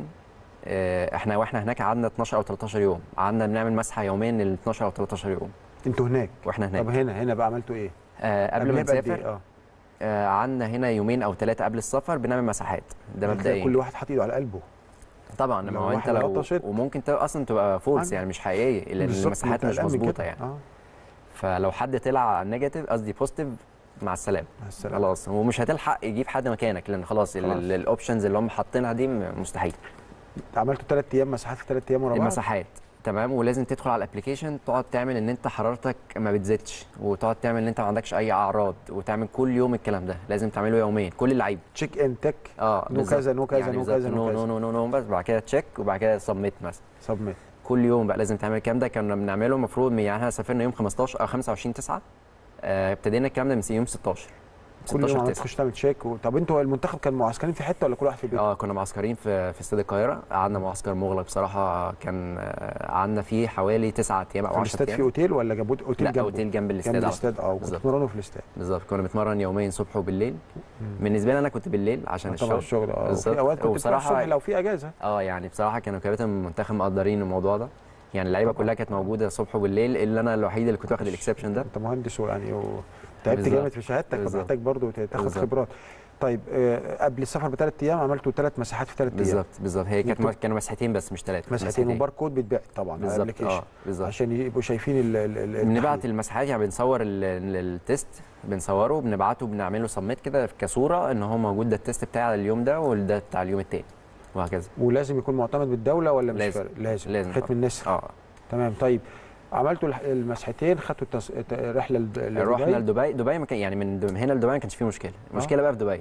آه، احنا واحنا هناك قعدنا 12 او 13 يوم قعدنا بنعمل مسحه يوميا لل 12 او 13 يوم انتوا هناك واحنا هناك طب هنا هنا بقى عملتوا ايه آه، قبل ما قبلها بقد إيه؟ نسافر اه آه، قعدنا هنا يومين او ثلاثه قبل السفر بنعمل مساحات ده هتلاقي مبدئيا كل واحد حاطط ايده على قلبه طبعا ما لو هو انت واحدة لو لطشت. وممكن تبقى اصلا تبقى فولس آه. يعني مش حقيقيه لان بالظبط، المساحات ما مش أنت قلقان من مظبوطه كده. يعني اه فلو حد طلع نيجاتيف قصدي بوزيتيف مع السلامه مع السلامه خلاص ومش هتلحق يجيب حد مكانك لان خلاص خلاص. الاوبشنز اللي هم حاطينها دي م- مستحيل عملتوا ثلاث ايام مساحات في ثلاث ايام ورا بعض المساحات تمام ولازم تدخل على الابلكيشن تقعد تعمل ان انت حرارتك ما بتزيدش وتقعد تعمل ان انت ما عندكش اي اعراض وتعمل كل يوم الكلام ده لازم تعمله يوميا كل اللعيبه تشيك ان تك اه نو بالظبط. كذا نو كذا يعني نو بالظبط كذا نو نو نو كذا نو نو نو بس بعد كده تشيك وبعد كده سبميت مثلا سبميت كل يوم بقى لازم تعمل الكلام ده كنا بنعمله المفروض من- يعني احنا سافرنا يوم 15 او 25 9 آه، ابتدينا الكلام ده من يوم 16 كل يوم 16 عمال 9 تخش تعمل تشيك و... طب انتوا المنتخب كان معسكرين في حته ولا كل واحد في بيته؟ اه كنا معسكرين في في استاد القاهره قعدنا معسكر مغلق بصراحه كان آه، قعدنا فيه حوالي 9 ايام او في 10 الاستاد في ايام اوتيل ولا جابوه اوتيل لا جنبه؟ اوتيل جنب جنب الاستاد على طول. الاستاد اه كنتوا بالظبط. بتتمرنوا في الاستاد بالظبط كنا بنتمرن يومين صبح وبالليل مم. بالنسبه لي انا كنت بالليل عشان آه، طبعا الشغل الشغل اه بالظبط. وفي اوقات كنت بتروح وبصراحة- الصبح لو في اجازه اه يعني بصراحه كانوا كباتن المنتخب مقدرين الموضوع ده يعني اللعيبه كلها كانت موجوده الصبح وبالليل الا انا الوحيد اللي كنت واخد الاكسبشن ده انت مهندس ويعني و... تعبت بالظبط. جامد في شهادتك بالظبط. فمحتاج برضه تاخد بالظبط. خبرات طيب آه قبل السفر بثلاث ايام عملتوا ثلاث مساحات في ثلاث ايام بالظبط بالظبط هي كانت انتوا- كانوا مسحتين بس مش ثلاثه مساحتين وباركود بيتباع طبعا على بالظبط الابلكيشن اه بالظبط عشان يبقوا شايفين ال ال ال بنبعت التحليل. المساحات يعني بنصور ال- ال- التيست بنصوره بنبعته بنعمله سبميت كده كصوره ان هو موجود ده التيست بتاع اليوم ده وده بتاع اليوم التاني وهكذا ولازم يكون معتمد بالدوله ولا مش لازم. فارق؟ لازم لازم ختم طبعا. النسر اه تمام طيب عملتوا الح- المسحتين خدتوا التص... الت- الرحله لد- لدبي رحنا لدبي دبي ما كان يعني من دب- هنا لدبي ما كانش فيه مشكله المشكله بقى في دبي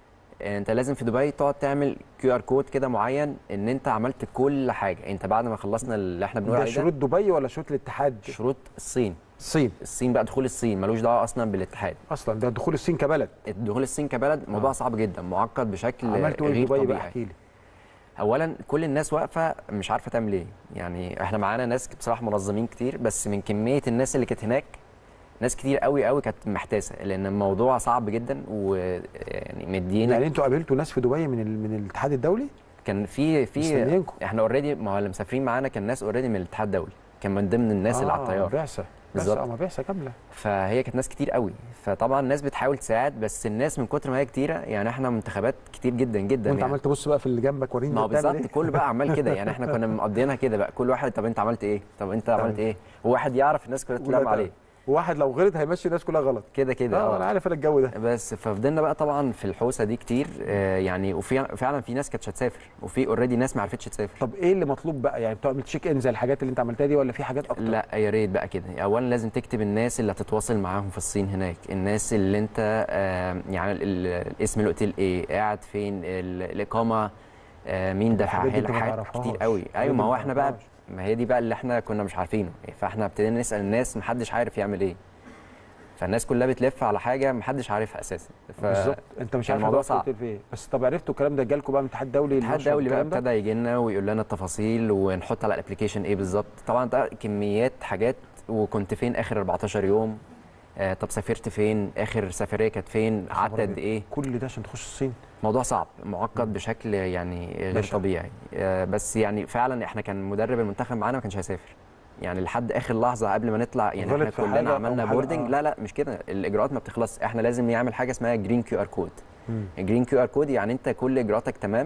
انت لازم في دبي تقعد تعمل كيو ار كود كده معين ان انت عملت كل حاجه انت بعد ما خلصنا اللي احنا بنقول ده عليه شروط ده دبي ولا شروط الاتحاد شروط الصين الصين الصين بقى دخول الصين ملوش دعوه اصلا بالاتحاد اصلا ده دخول الصين كبلد دخول الصين كبلد موضوع آه. صعب جدا معقد بشكل عملتوا ايه غير في دبي بقى طبيعي احكي لي اولا كل الناس واقفه مش عارفه تعمل ايه يعني احنا معانا ناس بصراحه منظمين كتير بس من كميه الناس اللي كانت هناك ناس كتير قوي قوي كانت محتاسه لان الموضوع صعب جدا ويعني مدينا يعني انتوا قابلتوا ناس في دبي من ال... من الاتحاد الدولي كان في في مستنيينكم احنا اوريدي ما هو اللي مسافرين معانا كان ناس اوريدي من الاتحاد الدولي كان من ضمن الناس اللي على آه، الطياره بعثه بالظبط. بالظبط ما بعثه كامله فهي كانت ناس كتير قوي فطبعا الناس بتحاول تساعد بس الناس من كتر ما هي كتيره يعني احنا منتخبات كتير جدا جدا وانت يعني. عمال تبص بقى في اللي جنبك وريني ما هو أنت بتعمل بالظبط إيه؟ كله بقى عمال كده يعني احنا كنا مقضيينها كده بقى كل واحد طب انت عملت ايه طب انت عملت ايه وواحد يعرف الناس كلها تلعب ولا عليه وواحد لو غلط هيمشي الناس كلها غلط كده كده اه انا اه عارف انا الجو ده بس ففضلنا بقى طبعا في الحوسه دي كتير آه يعني وفي فعلا في ناس كانتش هتسافر وفي اوريدي ناس ما عرفتش تسافر طب ايه اللي مطلوب بقى يعني بتعمل تشيك ان زي الحاجات اللي انت عملتها دي ولا في حاجات اكتر لا يا ريت بقى كده اولا لازم تكتب الناس اللي هتتواصل معاهم في الصين هناك الناس اللي انت آه يعني ال- ال- اسم الاوتيل ايه قاعد فين ال- الاقامه آه مين دفعها الحاجات دي لك انت ما حاجات تعرفهاش. كتير قوي الحاجات ايوه دي ما ما هو احنا بقى تعرفهاش. ما هي دي بقى اللي احنا كنا مش عارفينه فاحنا ابتدينا نسال الناس محدش عارف يعمل ايه فالناس كلها بتلف على حاجه محدش عارفها اساسا ف... بالظبط انت مش كان عارف الموضوع هتروح صعب. الأوتيل فين بس طب عرفتوا الكلام ده جالكم بقى من الاتحاد الدولي الاتحاد للنشر الدولي بقى والكلام ده؟ ابتدى يجي لنا ويقول لنا التفاصيل ونحط على الابلكيشن ايه بالظبط طبعا ده كميات حاجات وكنت فين اخر 14 يوم آه طب سافرت فين اخر سفريه كانت فين قعدت قد ايه كل ده عشان تخش الصين موضوع صعب معقد بشكل يعني غير بشع. طبيعي آه بس يعني فعلا احنا كان مدرب المنتخب معانا ما كانش هيسافر يعني لحد اخر لحظه قبل ما نطلع يعني غلط احنا في حاجة كلنا أو عملنا حاجة- بوردنج آه. لا لا مش كده الاجراءات ما بتخلص احنا لازم نعمل حاجه اسمها جرين كيو ار كود الجرين كيو ار كود يعني انت كل اجراءاتك تمام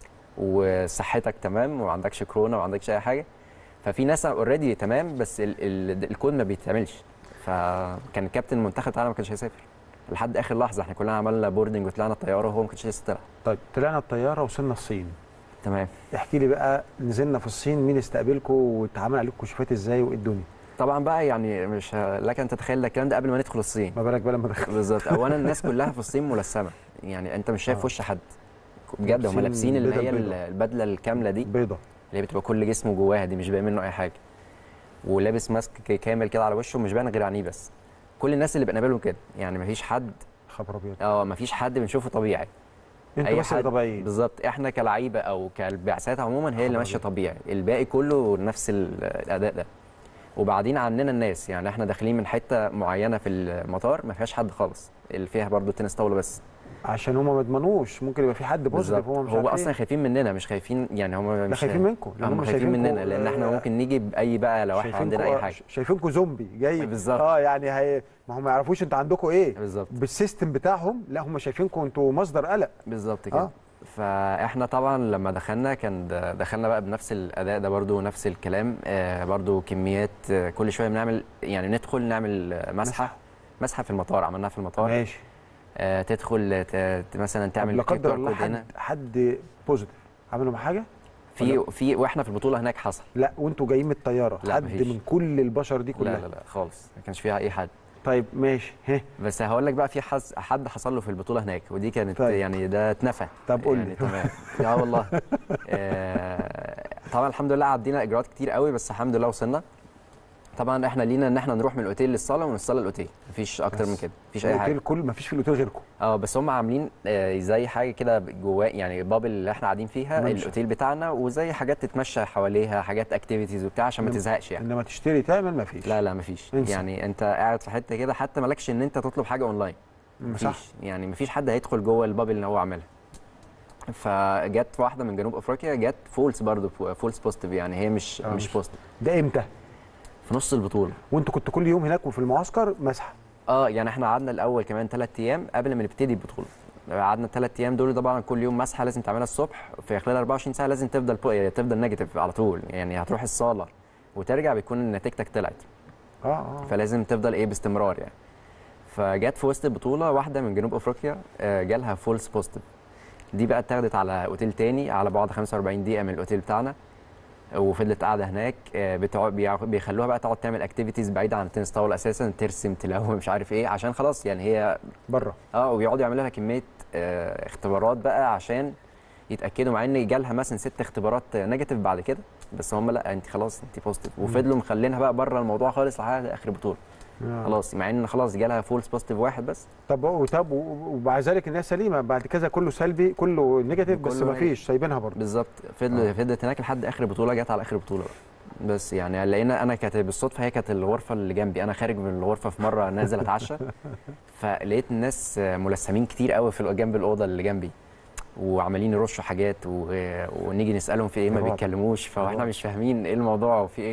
وصحتك تمام وما عندكش كورونا وما عندكش اي حاجه ففي ناس اوريدي تمام بس ال ال الكود ما بيتعملش فكان الكابتن المنتخب بتاعنا ما كانش هيسافر لحد اخر لحظه احنا كلنا عملنا بوردنج وطلعنا الطياره وهو ما كانش لسه طلع طيب طلعنا الطياره وصلنا الصين تمام احكي لي بقى نزلنا في الصين مين استقبلكم واتعمل عليكم كشوفات ازاي وايه الدنيا طبعا بقى يعني مش ه- لك ان تتخيل ده الكلام ده قبل ما ندخل الصين ما بالك بقى لما دخلنا بالظبط اولا الناس كلها في الصين ملثمه يعني انت مش شايف آه. وش حد بجد هم لابسين لابسين اللي بدل هي بيضة. البدله الكامله دي بيضه اللي هي بتبقى كل جسمه جواها دي مش باين منه اي حاجه ولابس ماسك ك- كامل كده على وشه مش باين غير عينيه بس كل الناس اللي بنقابلهم كده يعني مفيش حد خبر ابيض اه مفيش حد بنشوفه طبيعي انتوا بس اللي طبيعيين بالظبط احنا كلعيبه او كالبعثات عموما هي اللي ماشيه طبيعي الباقي كله نفس ال- الاداء ده وبعدين عننا الناس يعني احنا داخلين من حته معينه في المطار ما فيهاش حد خالص اللي فيها برضو تنس طاوله بس عشان هم ما يضمنوش ممكن يبقى في حد بوزيتيف هم مش هو عارفين. اصلا خايفين مننا مش خايفين يعني هم لا مش خايفين منكم لأن هم خايفين مننا لان احنا آه، ممكن نيجي باي بقى لو احنا عندنا اي شايفينكوا- حاجه شايفينكم زومبي جاي بالظبط. اه يعني هي ما هم ما يعرفوش انت عندكم ايه بالظبط بالسيستم بتاعهم لا هم شايفينكم انتوا مصدر قلق بالظبط كده آه. فاحنا طبعا لما دخلنا كان د- دخلنا بقى بنفس الاداء ده برضو نفس الكلام آه برضو كميات آه كل شويه بنعمل يعني ندخل نعمل آه، مسحه مسحه في المطار عملناها في المطار ماشي آه تدخل ت- ت- مثلا طب تعمل لا قدر QR الله code هنا. حد حد بوزيتيف عملوا معاه حاجه في في واحنا في البطوله هناك حصل لا وانتوا جايين من الطياره لا، حد مفيش. من كل البشر دي لا كلها لا لا خالص ما كانش فيها اي حد طيب ماشي ها بس هقول لك بقى في حز... حد حصل له في البطوله هناك ودي كانت طيب. يعني ده اتنفى طب قول يعني لي. تمام اه والله آه طبعا الحمد لله عدينا اجراءات كتير قوي بس الحمد لله وصلنا طبعا احنا لينا ان احنا نروح من الاوتيل للصاله ومن الصاله للاوتيل مفيش اكتر من بس. كده مفيش اي حاجه الاوتيل كل ما فيش في الاوتيل غيركم اه بس هم عاملين آه زي حاجه كده جواه يعني بابل اللي احنا قاعدين فيها ممشى. الاوتيل بتاعنا وزي حاجات تتمشى حواليها حاجات اكتيفيتيز وبتاع عشان ما إنما- تزهقش يعني انما تشتري تعمل ما فيش لا لا مفيش انسى. يعني انت قاعد في حته كده حتى مالكش ان انت تطلب حاجه اونلاين صح مفيش يعني مفيش حد هيدخل جوه البابل اللي هو عاملها فجت واحده من جنوب افريقيا جت فولس برضه فولس بوزيتيف يعني هي مش آه، مش مش- بوزيتيف ده امتى في نص البطوله وانتوا كنتوا كل يوم هناك وفي المعسكر مسحه اه يعني احنا قعدنا الاول كمان ثلاث ايام قبل ما نبتدي البطوله قعدنا الثلاث ايام دول طبعا كل يوم مسحه لازم تعملها الصبح في خلال 24 ساعه لازم تفضل بو... تفضل نيجاتيف على طول يعني هتروح الصاله وترجع بيكون نتيجتك طلعت اه اه فلازم تفضل ايه باستمرار يعني فجت في وسط البطوله واحده من جنوب افريقيا آه، جالها فولس بوزيتيف دي بقى اتاخدت على اوتيل تاني على بعد 45 دقيقه من الاوتيل بتاعنا وفضلت قاعده هناك آه، بتقعد بيع- بيخلوها بقى تقعد تعمل اكتيفيتيز بعيده عن التنس طاوله اساسا ترسم تلون مش عارف ايه عشان خلاص يعني هي بره اه وبيقعدوا يعملوا لها كميه آه، اختبارات بقى عشان يتاكدوا مع ان جالها مثلا ست اختبارات نيجاتيف بعد كده بس هم لا انت خلاص انت بوزيتيف وفضلوا مخلينها بقى بره الموضوع خالص لحد اخر البطوله آه. خلاص مع ان خلاص جالها فولس بوزيتيف واحد بس طب طب ومع ذلك الناس سليمه بعد كذا كله سلبي كله نيجاتيف بس كله ما فيش سايبينها برضه بالظبط فضل فضلت هناك لحد اخر البطوله جت على اخر البطوله بقى. بس يعني لقينا انا كانت بالصدفه هي كانت الغرفه اللي جنبي انا خارج من الغرفه في مره نازل اتعشى فلقيت الناس ملثمين كتير قوي في جنب الاوضه اللي جنبي وعمالين يرشوا حاجات و... ونيجي نسالهم في ايه ما رعب. بيتكلموش فاحنا رعب. مش فاهمين ايه الموضوع وفي ايه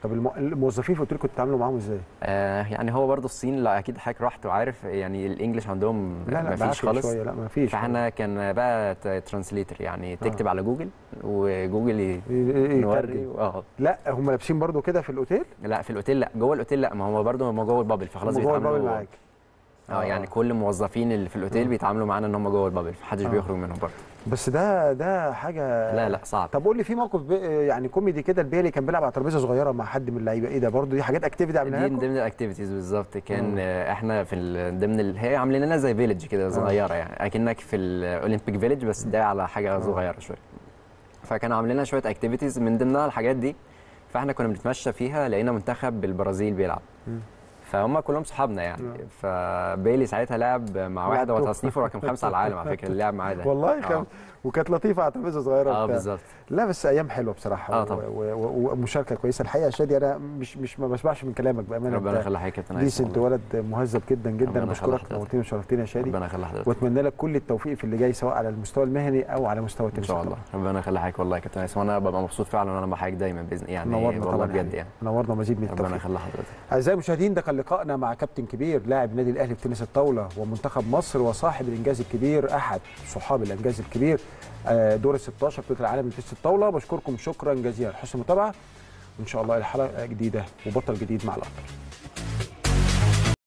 طب الم- الموظفين في الاوتيل كنتوا بتتعاملوا معاهم ازاي؟ آه يعني هو برضو الصين لا اكيد حضرتك رحت وعارف يعني الانجليش عندهم لا لا مفيش بعافية خالص شويه لا ما فيش فاحنا كان بقى ترانسليتر يعني تكتب على جوجل وجوجل ي- إيه إيه نوري يترجم. اه لا هم لابسين برضو كده في الاوتيل لا في الاوتيل لا جوه الاوتيل لا ما هو برضو هم جوه البابل فخلاص هم جوه بيتعاملوا البابل معاك اه يعني كل الموظفين اللي في الاوتيل بيتعاملوا معانا ان هم جوه البابل فمحدش آه. بيخرج منهم برضو بس ده ده حاجه لا لا صعب طب قول لي في موقف بي- يعني كوميدي كده البيلي كان بيلعب على ترابيزه صغيره مع حد من اللعيبه ايه ده برضو دي حاجات اكتيفيتي عملناها دي من لكم؟ ضمن الاكتيفيتيز بالظبط كان آه، احنا في ال- ضمن ال... هي عاملين لنا زي فيليج كده صغيره يعني اكنك في الاولمبيك فيليج بس ده على حاجه صغيره شويه فكانوا عاملين لنا شويه اكتيفيتيز من ضمنها الحاجات دي فاحنا كنا بنتمشى فيها لقينا منتخب البرازيل بيلعب فهم كلهم صحابنا يعني فبيلي ساعتها لعب مع واحد هو لعبتوا. تصنيفه رقم خمسه على العالم على فكره اللي لعب معاه ده والله آه. كان وكانت لطيفه على ترابيزه صغيره اه وبتاع. بالظبط لا بس ايام حلوه بصراحه آه و- طبعا. و- و- ومشاركه كويسه الحقيقه يا شادي انا مش مش ما بشبعش من كلامك بامانه ربنا أنت يخلي حضرتك يا كابتن هيثم ديسنت والله. ولد مهذب جدا جدا ربنا انا يخلي بشكرك حضرتك. نورتني وشرفتني يا شادي ربنا يخلي حضرتك واتمنى لك كل التوفيق في اللي جاي سواء على المستوى المهني او على مستوى ان التنس شاء الله ربنا يخلي حضرتك والله يا كابتن هيثم وانا ببقى مبسوط فعلا وانا مع حضرتك دايما باذن يعني نورنا والله طبعا بجد يعني. يعني نورنا مزيد من ربنا التوفيق يخلي حضرتك اعزائي المشاهدين ده كان لقائنا مع كابتن كبير لاعب نادي الاهلي في تنس الطاوله ومنتخب مصر وصاحب الانجاز الكبير احد صحاب الانجاز الكبير آه، دور ال 16 بطوله العالم لتنس الطاوله بشكركم شكرا جزيلا حسن المتابعه وان شاء الله الحلقه جديده وبطل جديد مع الابطال